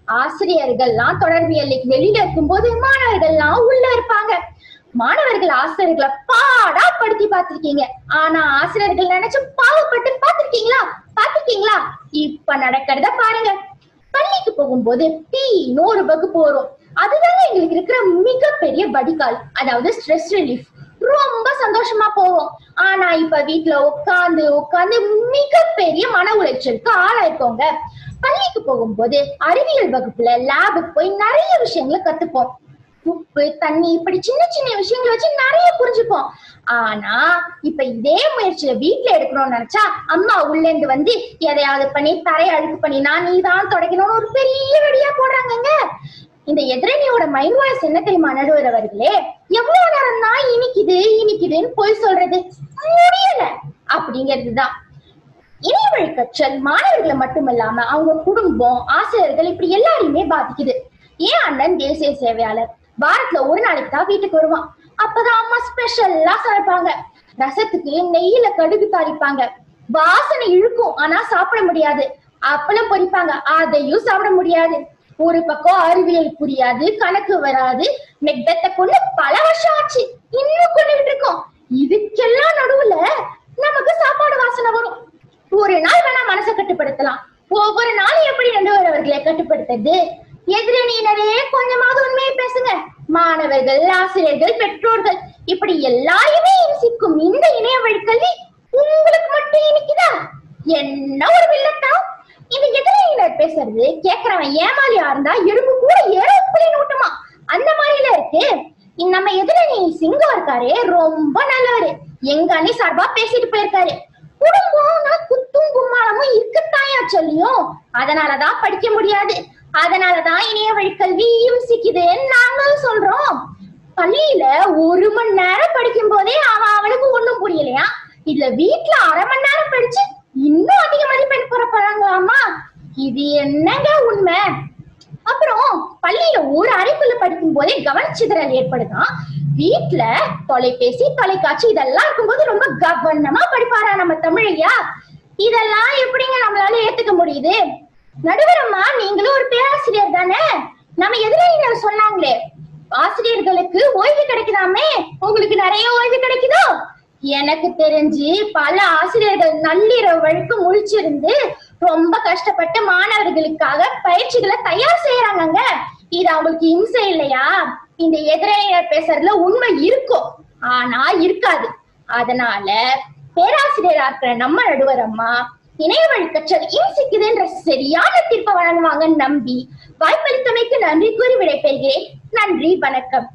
ஆசிரியர்கள்லாம் தொடர்பியல் வெளியில இருக்கும்போது மாணவர்கள்லாம் உள்ள இருப்பாங்க மாணவர்கள் ஆசிரியர்களை பாடா படுத்தி பார்த்திருக்கீங்க ஆனா ஆசிரியர்கள் நினைச்சு பாவப்பட்டு பார்த்திருக்கீங்களா பார்த்திருக்கீங்களா இப்ப நடக்கிறத பாருங்க பள்ளிக்கு போகும்போது டீன்னு ஒரு வகுப்பு வரும் அதுதாங்க எங்களுக்கு இருக்கிற மிகப்பெரிய வடிகால் அதாவது ஸ்ட்ரெஸ் ரிலீஃப் ரொம்ப சந்தோஷமா போவோம் ஆனா இப்ப வீட்ல உட்காந்து உட்காந்து மிகப்பெரிய மன உளைச்சலுக்கு ஆளாயிருக்கோங்க பள்ளிக்கு போகும்போது அறிவியல் வகுப்புல லேபுக்கு போய் நிறைய விஷயங்களை கத்துப்போம் உப்பு தண்ணி இப்படி சின்ன சின்ன விஷயங்களை வச்சு நிறைய புரிஞ்சுப்போம் ஆனா இப்ப இதே முயற்சியில வீட்ல எடுக்கணும்னு நினைச்சா அம்மா உள்ள இருந்து வந்து எதையாவது பண்ணி தரைய அழுக்கு பண்ணினா நீ தான் தொடக்கணும்னு ஒரு பெரிய வெடியா போடுறாங்கங்க இந்த எதிரணியோட மைண்ட் வாய்ஸ் என்ன தெரியுமா நடுவர் அவர்களே எவ்வளவு நேரம் தான் இனிக்குது இனிக்குதுன்னு போய் சொல்றது முடியல அப்படிங்கிறதுதான் இணையவழி கற்றல் மாணவர்களை மட்டுமல்லாம அவங்க குடும்பம் ஆசிரியர்கள் இப்படி எல்லாரையுமே பாதிக்குது ஏன் அண்ணன் தேசிய சேவையாளர் வாரத்துல ஒரு நாளைக்கு தான் வீட்டுக்கு வருவான் அப்பதான் அம்மா ஸ்பெஷல்லா சமைப்பாங்க ரசத்துக்கு நெய்யில கடுகு தாளிப்பாங்க வாசனை இழுக்கும் ஆனா சாப்பிட முடியாது அப்பளம் பொரிப்பாங்க அதையும் சாப்பிட முடியாது ஒரு பக்கம் அறிவியல் புரியாது கணக்கு வராது மெக்டத்தை கொண்டு பல வருஷம் ஆச்சு இன்னும் கொண்டுகிட்டு இருக்கோம் இதுக்கெல்லாம் நடுவுல நமக்கு சாப்பாடு வாசனை வரும் ஒரு நாள் வேணா மனசை கட்டுப்படுத்தலாம் ஒவ்வொரு நாளும் எப்படி நடுவர் அவர்களை கட்டுப்படுத்துறது எதிரணியினரே கொஞ்சமாவது உண்மையை பேசுங்க மாணவர்கள் ஆசிரியர்கள் பெற்றோர்கள் இப்படி எல்லாருமே இன்சிக்கும் இந்த இணைய வழி கல்வி உங்களுக்கு மட்டும் இனிக்குதா என்ன ஒரு வில்லட்டம் இந்த எதிரணியினர் பேசுறது கேக்குறவன் ஏமாலியா இருந்தா எறும்பு கூட ஏரோப்ளேன் ஓட்டுமா அந்த மாதிரில இருக்கு நம்ம எதிரணி சிங்கம் இருக்காரு ரொம்ப நல்லவரு எங்க அணி சார்பா பேசிட்டு போயிருக்காரு குடும்பம்னா குத்தும் கும்மாளமும் இருக்கத்தாயா சொல்லியும் அதனாலதான் படிக்க முடியாது அதனாலதான் இணைய வழி கல்வி யோசிக்குதுன்னு நாங்களும் சொல்றோம் பள்ளியில ஒரு மணி நேரம் படிக்கும் போதே அவன் அவனுக்கு ஒண்ணும் புரியலையா இதுல வீட்டுல அரை மணி நேரம் படிச்சு இன்னும் அதிக மதிப்பெண் பெற போறாங்களாமா இது என்னங்க உண்மை அப்புறம் பள்ளியில ஒரு அறைக்குள்ள படிக்கும் போதே கவனச்சிதறல் ஏற்படுதான் வீட்ல தொலைபேசி தொலைக்காட்சி இதெல்லாம் இருக்கும்போது ரொம்ப கவனமா படிப்பாரா நம்ம தமிழையா இதெல்லாம் எப்படிங்க நம்மளால ஏத்துக்க முடியுது நடுவரம்மா நீங்களும் ஒரு பேராசிரியர் தானே நம்ம எதிரிகள் சொன்னாங்களே ஆசிரியர்களுக்கு ஓய்வு கிடைக்குதாமே உங்களுக்கு நிறைய ஓய்வு கிடைக்குதோ எனக்கு தெரிஞ்சு பல ஆசிரியர்கள் நள்ளிரவு வரைக்கும் முழிச்சிருந்து ரொம்ப கஷ்டப்பட்டு மாணவர்களுக்காக பயிற்சிகளை தயார் செய்யறாங்கங்க இது அவங்களுக்கு இம்சை இல்லையா இந்த எதிரையர் பேசுறதுல உண்மை இருக்கும் ஆனா இருக்காது அதனால பேராசிரியரா இருக்கிற நம்ம நடுவர் அம்மா இணைய வழி கற்றல் இம்சிக்குதுன்ற சரியான தீர்ப்பை வழங்குவாங்கன்னு நம்பி வாய்ப்பளித்தமைக்கு நன்றி கூறி விடைபெறுகிறேன் நன்றி வணக்கம்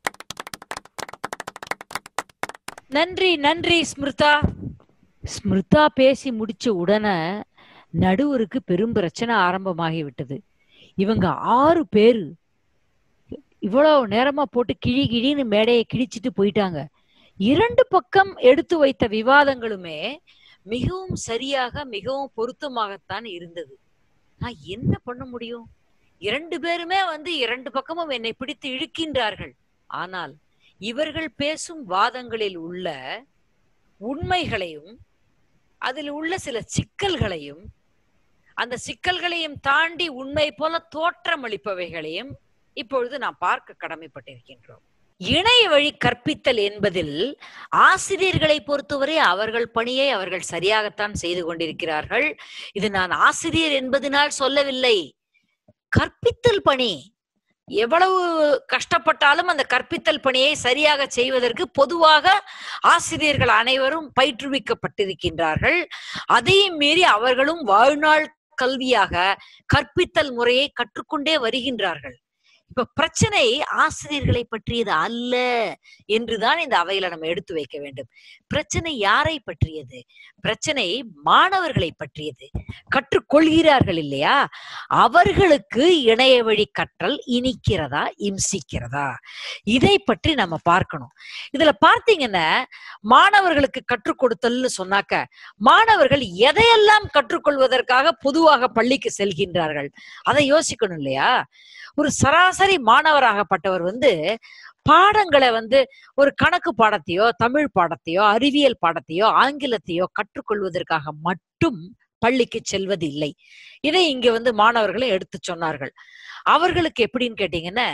நன்றி நன்றி ஸ்மிருதா ஸ்மிருதா பேசி முடிச்ச உடனே நடுவருக்கு பெரும் பிரச்சனை ஆரம்பமாகி விட்டது இவங்க ஆறு பேரு இவ்வளவு நேரமா போட்டு கிழி கிழின்னு மேடையை கிழிச்சிட்டு போயிட்டாங்க இரண்டு பக்கம் எடுத்து வைத்த விவாதங்களுமே மிகவும் சரியாக மிகவும் பொருத்தமாகத்தான் இருந்தது நான் என்ன பண்ண முடியும் இரண்டு பேருமே வந்து இரண்டு பக்கமும் என்னை பிடித்து இழுக்கின்றார்கள் ஆனால் இவர்கள் பேசும் வாதங்களில் உள்ள உண்மைகளையும் அதில் உள்ள சில சிக்கல்களையும் அந்த சிக்கல்களையும் தாண்டி உண்மை போல தோற்றமளிப்பவைகளையும் இப்பொழுது நாம் பார்க்க கடமைப்பட்டிருக்கின்றோம் இணைய வழி கற்பித்தல் என்பதில் ஆசிரியர்களை பொறுத்தவரை அவர்கள் பணியை அவர்கள் சரியாகத்தான் செய்து கொண்டிருக்கிறார்கள் இது நான் ஆசிரியர் என்பதனால் சொல்லவில்லை கற்பித்தல் பணி எவ்வளவு கஷ்டப்பட்டாலும் அந்த கற்பித்தல் பணியை சரியாக செய்வதற்கு பொதுவாக ஆசிரியர்கள் அனைவரும் பயிற்றுவிக்கப்பட்டிருக்கின்றார்கள் அதையும் மீறி அவர்களும் வாழ்நாள் கல்வியாக கற்பித்தல் முறையை கற்றுக்கொண்டே வருகின்றார்கள் இப்ப பிரச்சனை ஆசிரியர்களை பற்றியது அல்ல என்றுதான் இந்த அவையில நம்ம எடுத்து வைக்க வேண்டும் பிரச்சனை யாரை பற்றியது பிரச்சனை மாணவர்களை பற்றியது கற்றுக்கொள்கிறார்கள் இல்லையா அவர்களுக்கு இணைய வழி கற்றல் இனிக்கிறதா இம்சிக்கிறதா இதை பற்றி நம்ம பார்க்கணும் இதுல பார்த்தீங்கன்னா மாணவர்களுக்கு கற்றுக் கொடுத்தல்னு சொன்னாக்க மாணவர்கள் எதையெல்லாம் கற்றுக்கொள்வதற்காக பொதுவாக பள்ளிக்கு செல்கின்றார்கள் அதை யோசிக்கணும் இல்லையா ஒரு சராசரி மாணவராகப்பட்டவர் வந்து பாடங்களை வந்து ஒரு கணக்கு பாடத்தையோ தமிழ் பாடத்தையோ அறிவியல் பாடத்தையோ ஆங்கிலத்தையோ கற்றுக்கொள்வதற்காக மட்டும் பள்ளிக்கு செல்வதில்லை இதை இங்க வந்து மாணவர்களும் எடுத்து சொன்னார்கள் அவர்களுக்கு எப்படின்னு கேட்டீங்கன்னா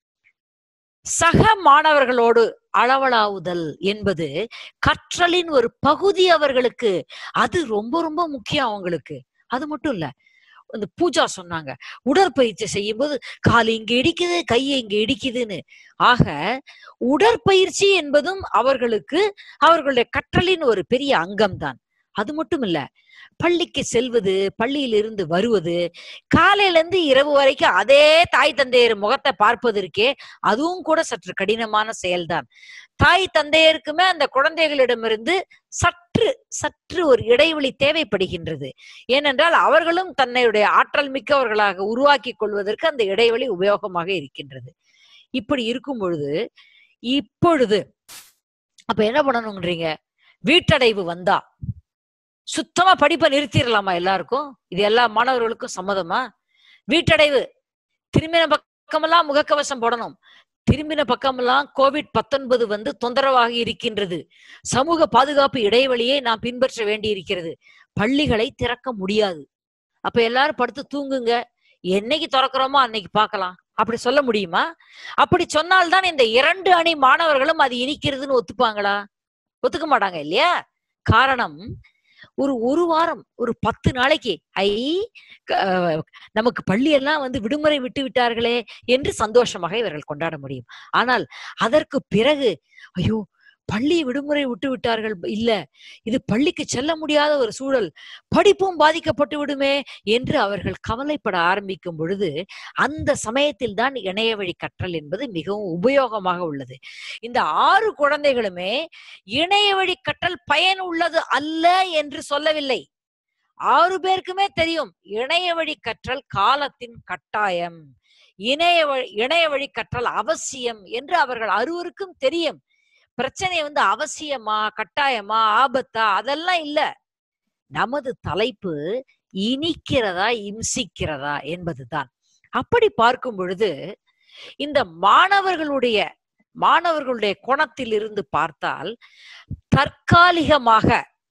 சக மாணவர்களோடு அளவலாவுதல் என்பது கற்றலின் ஒரு பகுதி அவர்களுக்கு அது ரொம்ப ரொம்ப முக்கியம் அவங்களுக்கு அது மட்டும் இல்ல இந்த பூஜா சொன்னாங்க உடற்பயிற்சி செய்யும்போது கால் இங்க இடிக்குது கை இங்க இடிக்குதுன்னு ஆக உடற்பயிற்சி என்பதும் அவர்களுக்கு அவர்களுடைய கற்றலின் ஒரு பெரிய அங்கம்தான் அது மட்டும் இல்ல பள்ளிக்கு செல்வது பள்ளியிலிருந்து வருவது காலையில இருந்து இரவு வரைக்கும் அதே தாய் தந்தையர் முகத்தை பார்ப்பது இருக்கே அதுவும் கூட சற்று கடினமான செயல்தான் தாய் தந்தையருக்குமே அந்த குழந்தைகளிடமிருந்து சற்று சற்று ஒரு இடைவெளி தேவைப்படுகின்றது ஏனென்றால் அவர்களும் தன்னுடைய ஆற்றல் மிக்கவர்களாக உருவாக்கி கொள்வதற்கு அந்த இடைவெளி உபயோகமாக இருக்கின்றது இப்படி இருக்கும் பொழுது இப்பொழுது அப்ப என்ன பண்ணணும்ன்றீங்க வீட்டடைவு வந்தா சுத்தமா படிப்பை நிறுத்திடலாமா எல்லாருக்கும் இது எல்லா மாணவர்களுக்கும் சம்மதமா வீட்டடைவு திரும்பின பக்கமெல்லாம் முகக்கவசம் போடணும் திரும்பின பக்கமெல்லாம் கோவிட் பத்தொன்பது வந்து தொந்தரவாக இருக்கின்றது சமூக பாதுகாப்பு இடைவெளியை நாம் பின்பற்ற வேண்டி இருக்கிறது பள்ளிகளை திறக்க முடியாது அப்ப எல்லாரும் படுத்து தூங்குங்க என்னைக்கு திறக்கிறோமோ அன்னைக்கு பார்க்கலாம் அப்படி சொல்ல முடியுமா அப்படி சொன்னால்தான் இந்த இரண்டு அணி மாணவர்களும் அது இனிக்கிறதுன்னு ஒத்துப்பாங்களா ஒத்துக்க மாட்டாங்க இல்லையா காரணம் ஒரு ஒரு வாரம் ஒரு பத்து நாளைக்கு ஐ க- நமக்கு பள்ளியெல்லாம் வந்து விடுமுறை விட்டு விட்டார்களே என்று சந்தோஷமாக இவர்கள் கொண்டாட முடியும் ஆனால் அதற்கு பிறகு ஐயோ பள்ளி விடுமுறை விட்டு விட்டார்கள் இல்ல இது பள்ளிக்கு செல்ல முடியாத ஒரு சூழல் படிப்பும் பாதிக்கப்பட்டு விடுமே என்று அவர்கள் கவலைப்பட ஆரம்பிக்கும் பொழுது அந்த சமயத்தில் தான் இணைய வழி கற்றல் என்பது மிகவும் உபயோகமாக உள்ளது இந்த ஆறு குழந்தைகளுமே இணைய வழி கற்றல் பயன் உள்ளது அல்ல என்று சொல்லவில்லை ஆறு பேருக்குமே தெரியும் இணைய வழி கற்றல் காலத்தின் கட்டாயம் இணைய வழி இணைய வழி கற்றல் அவசியம் என்று அவர்கள் அறுவருக்கும் தெரியும் பிரச்சனை வந்து அவசியமா கட்டாயமா ஆபத்தா அதெல்லாம் இல்ல நமது தலைப்பு இனிக்கிறதா இம்சிக்கிறதா என்பதுதான் அப்படி பார்க்கும் பொழுது இந்த மாணவர்களுடைய மாணவர்களுடைய கோணத்தில் இருந்து பார்த்தால் தற்காலிகமாக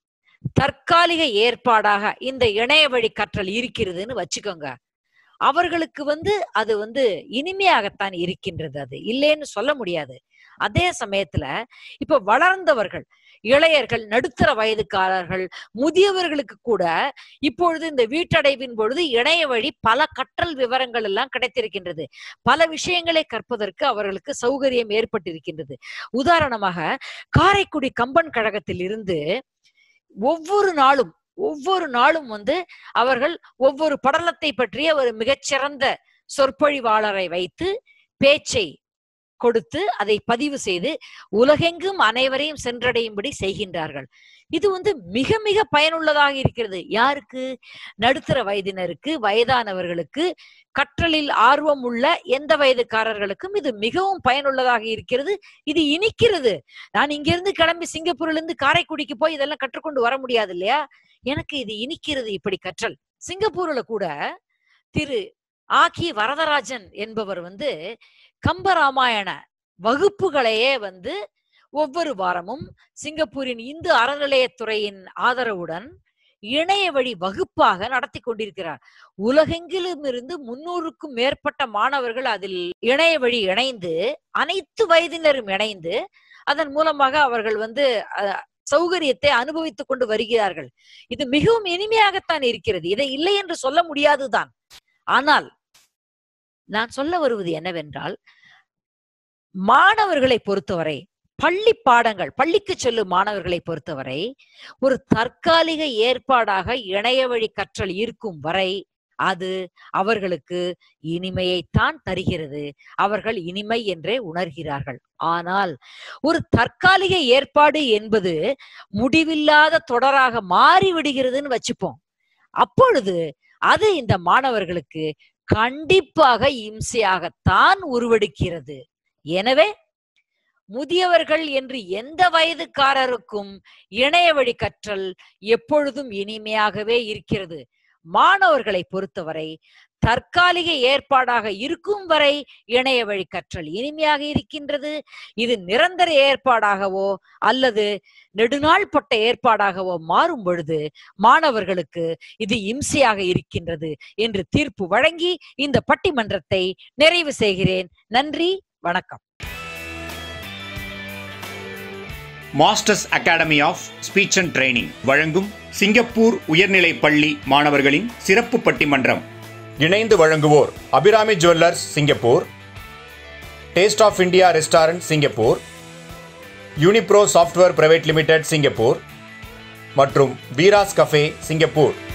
தற்காலிக ஏற்பாடாக இந்த இணைய வழி கற்றல் இருக்கிறதுன்னு வச்சுக்கோங்க அவர்களுக்கு வந்து அது வந்து இனிமையாகத்தான் இருக்கின்றது அது இல்லைன்னு சொல்ல முடியாது அதே சமயத்துல இப்ப வளர்ந்தவர்கள் இளையர்கள் நடுத்தர வயதுக்காரர்கள் முதியவர்களுக்கு கூட இப்பொழுது இந்த வீட்டடைவின் பொழுது இணைய வழி பல கற்றல் விவரங்கள் எல்லாம் கிடைத்திருக்கின்றது பல விஷயங்களை கற்பதற்கு அவர்களுக்கு சௌகரியம் ஏற்பட்டிருக்கின்றது உதாரணமாக காரைக்குடி கம்பன் கழகத்தில் இருந்து ஒவ்வொரு நாளும் ஒவ்வொரு நாளும் வந்து அவர்கள் ஒவ்வொரு படலத்தை பற்றிய ஒரு மிகச்சிறந்த சொற்பொழிவாளரை வைத்து பேச்சை கொடுத்து அதை பதிவு செய்து உலகெங்கும் அனைவரையும் சென்றடையும்படி செய்கின்றார்கள் இது வந்து மிக மிக பயனுள்ளதாக இருக்கிறது யாருக்கு நடுத்தர வயதினருக்கு வயதானவர்களுக்கு கற்றலில் ஆர்வம் உள்ள எந்த வயதுக்காரர்களுக்கும் இது மிகவும் பயனுள்ளதாக இருக்கிறது இது இனிக்கிறது நான் இங்கிருந்து கிளம்பி சிங்கப்பூர்ல இருந்து காரைக்குடிக்கு போய் இதெல்லாம் கற்றுக்கொண்டு வர முடியாது இல்லையா எனக்கு இது இனிக்கிறது இப்படி கற்றல் சிங்கப்பூர்ல கூட திரு ஆகி வரதராஜன் என்பவர் வந்து கம்பராமாயண வகுப்புகளையே வந்து ஒவ்வொரு வாரமும் சிங்கப்பூரின் இந்து அறநிலையத்துறையின் ஆதரவுடன் இணைய வழி வகுப்பாக நடத்தி கொண்டிருக்கிறார் உலகெங்கிலும் இருந்து முன்னூறுக்கும் மேற்பட்ட மாணவர்கள் அதில் இணைய வழி இணைந்து அனைத்து வயதினரும் இணைந்து அதன் மூலமாக அவர்கள் வந்து அஹ், சௌகரியத்தை அனுபவித்துக் கொண்டு வருகிறார்கள் இது மிகவும் இனிமையாகத்தான் இருக்கிறது இதை இல்லை என்று சொல்ல முடியாதுதான் ஆனால் நான் சொல்ல வருவது என்னவென்றால் மாணவர்களை பொறுத்தவரை பள்ளி பாடங்கள் பள்ளிக்கு செல்லும் மாணவர்களை பொறுத்தவரை ஒரு தற்காலிக ஏற்பாடாக இணைய வழி கற்றல் இருக்கும் வரை அது அவர்களுக்கு இனிமையைத்தான் தருகிறது அவர்கள் இனிமை என்றே உணர்கிறார்கள் ஆனால் ஒரு தற்காலிக ஏற்பாடு என்பது முடிவில்லாத தொடராக மாறி விடுகிறதுன்னு வச்சுப்போம் அப்பொழுது அது இந்த மாணவர்களுக்கு கண்டிப்பாக இம்சையாகத்தான் உருவெடுக்கிறது எனவே முதியவர்கள் என்று எந்த வயதுக்காரருக்கும் இணைய வழி கற்றல் எப்பொழுதும் இனிமையாகவே இருக்கிறது மாணவர்களை பொறுத்தவரை தற்காலிக ஏற்பாடாக இருக்கும் வரை இணைய வழி கற்றல் இனிமையாக இருக்கின்றது இது நிரந்தர ஏற்பாடாகவோ அல்லது நெடுநாள்பட்ட ஏற்பாடாகவோ மாறும் பொழுது மாணவர்களுக்கு இது இம்சையாக இருக்கின்றது என்று தீர்ப்பு வழங்கி இந்த பட்டிமன்றத்தை நிறைவு செய்கிறேன் நன்றி வணக்கம் masters academy of speech and training வழங்கும் சிங்கப்பூர் உயர்நிலை பள்ளி மாணவர்களின் சிறப்பு பட்டிமன்றம் இணைந்து வழங்குவோர் Abhirami jewellers Singapore taste of India restaurant Singapore Unipro software private limited Singapore மற்றும் வீராஸ் கஃபே சிங்கப்பூர்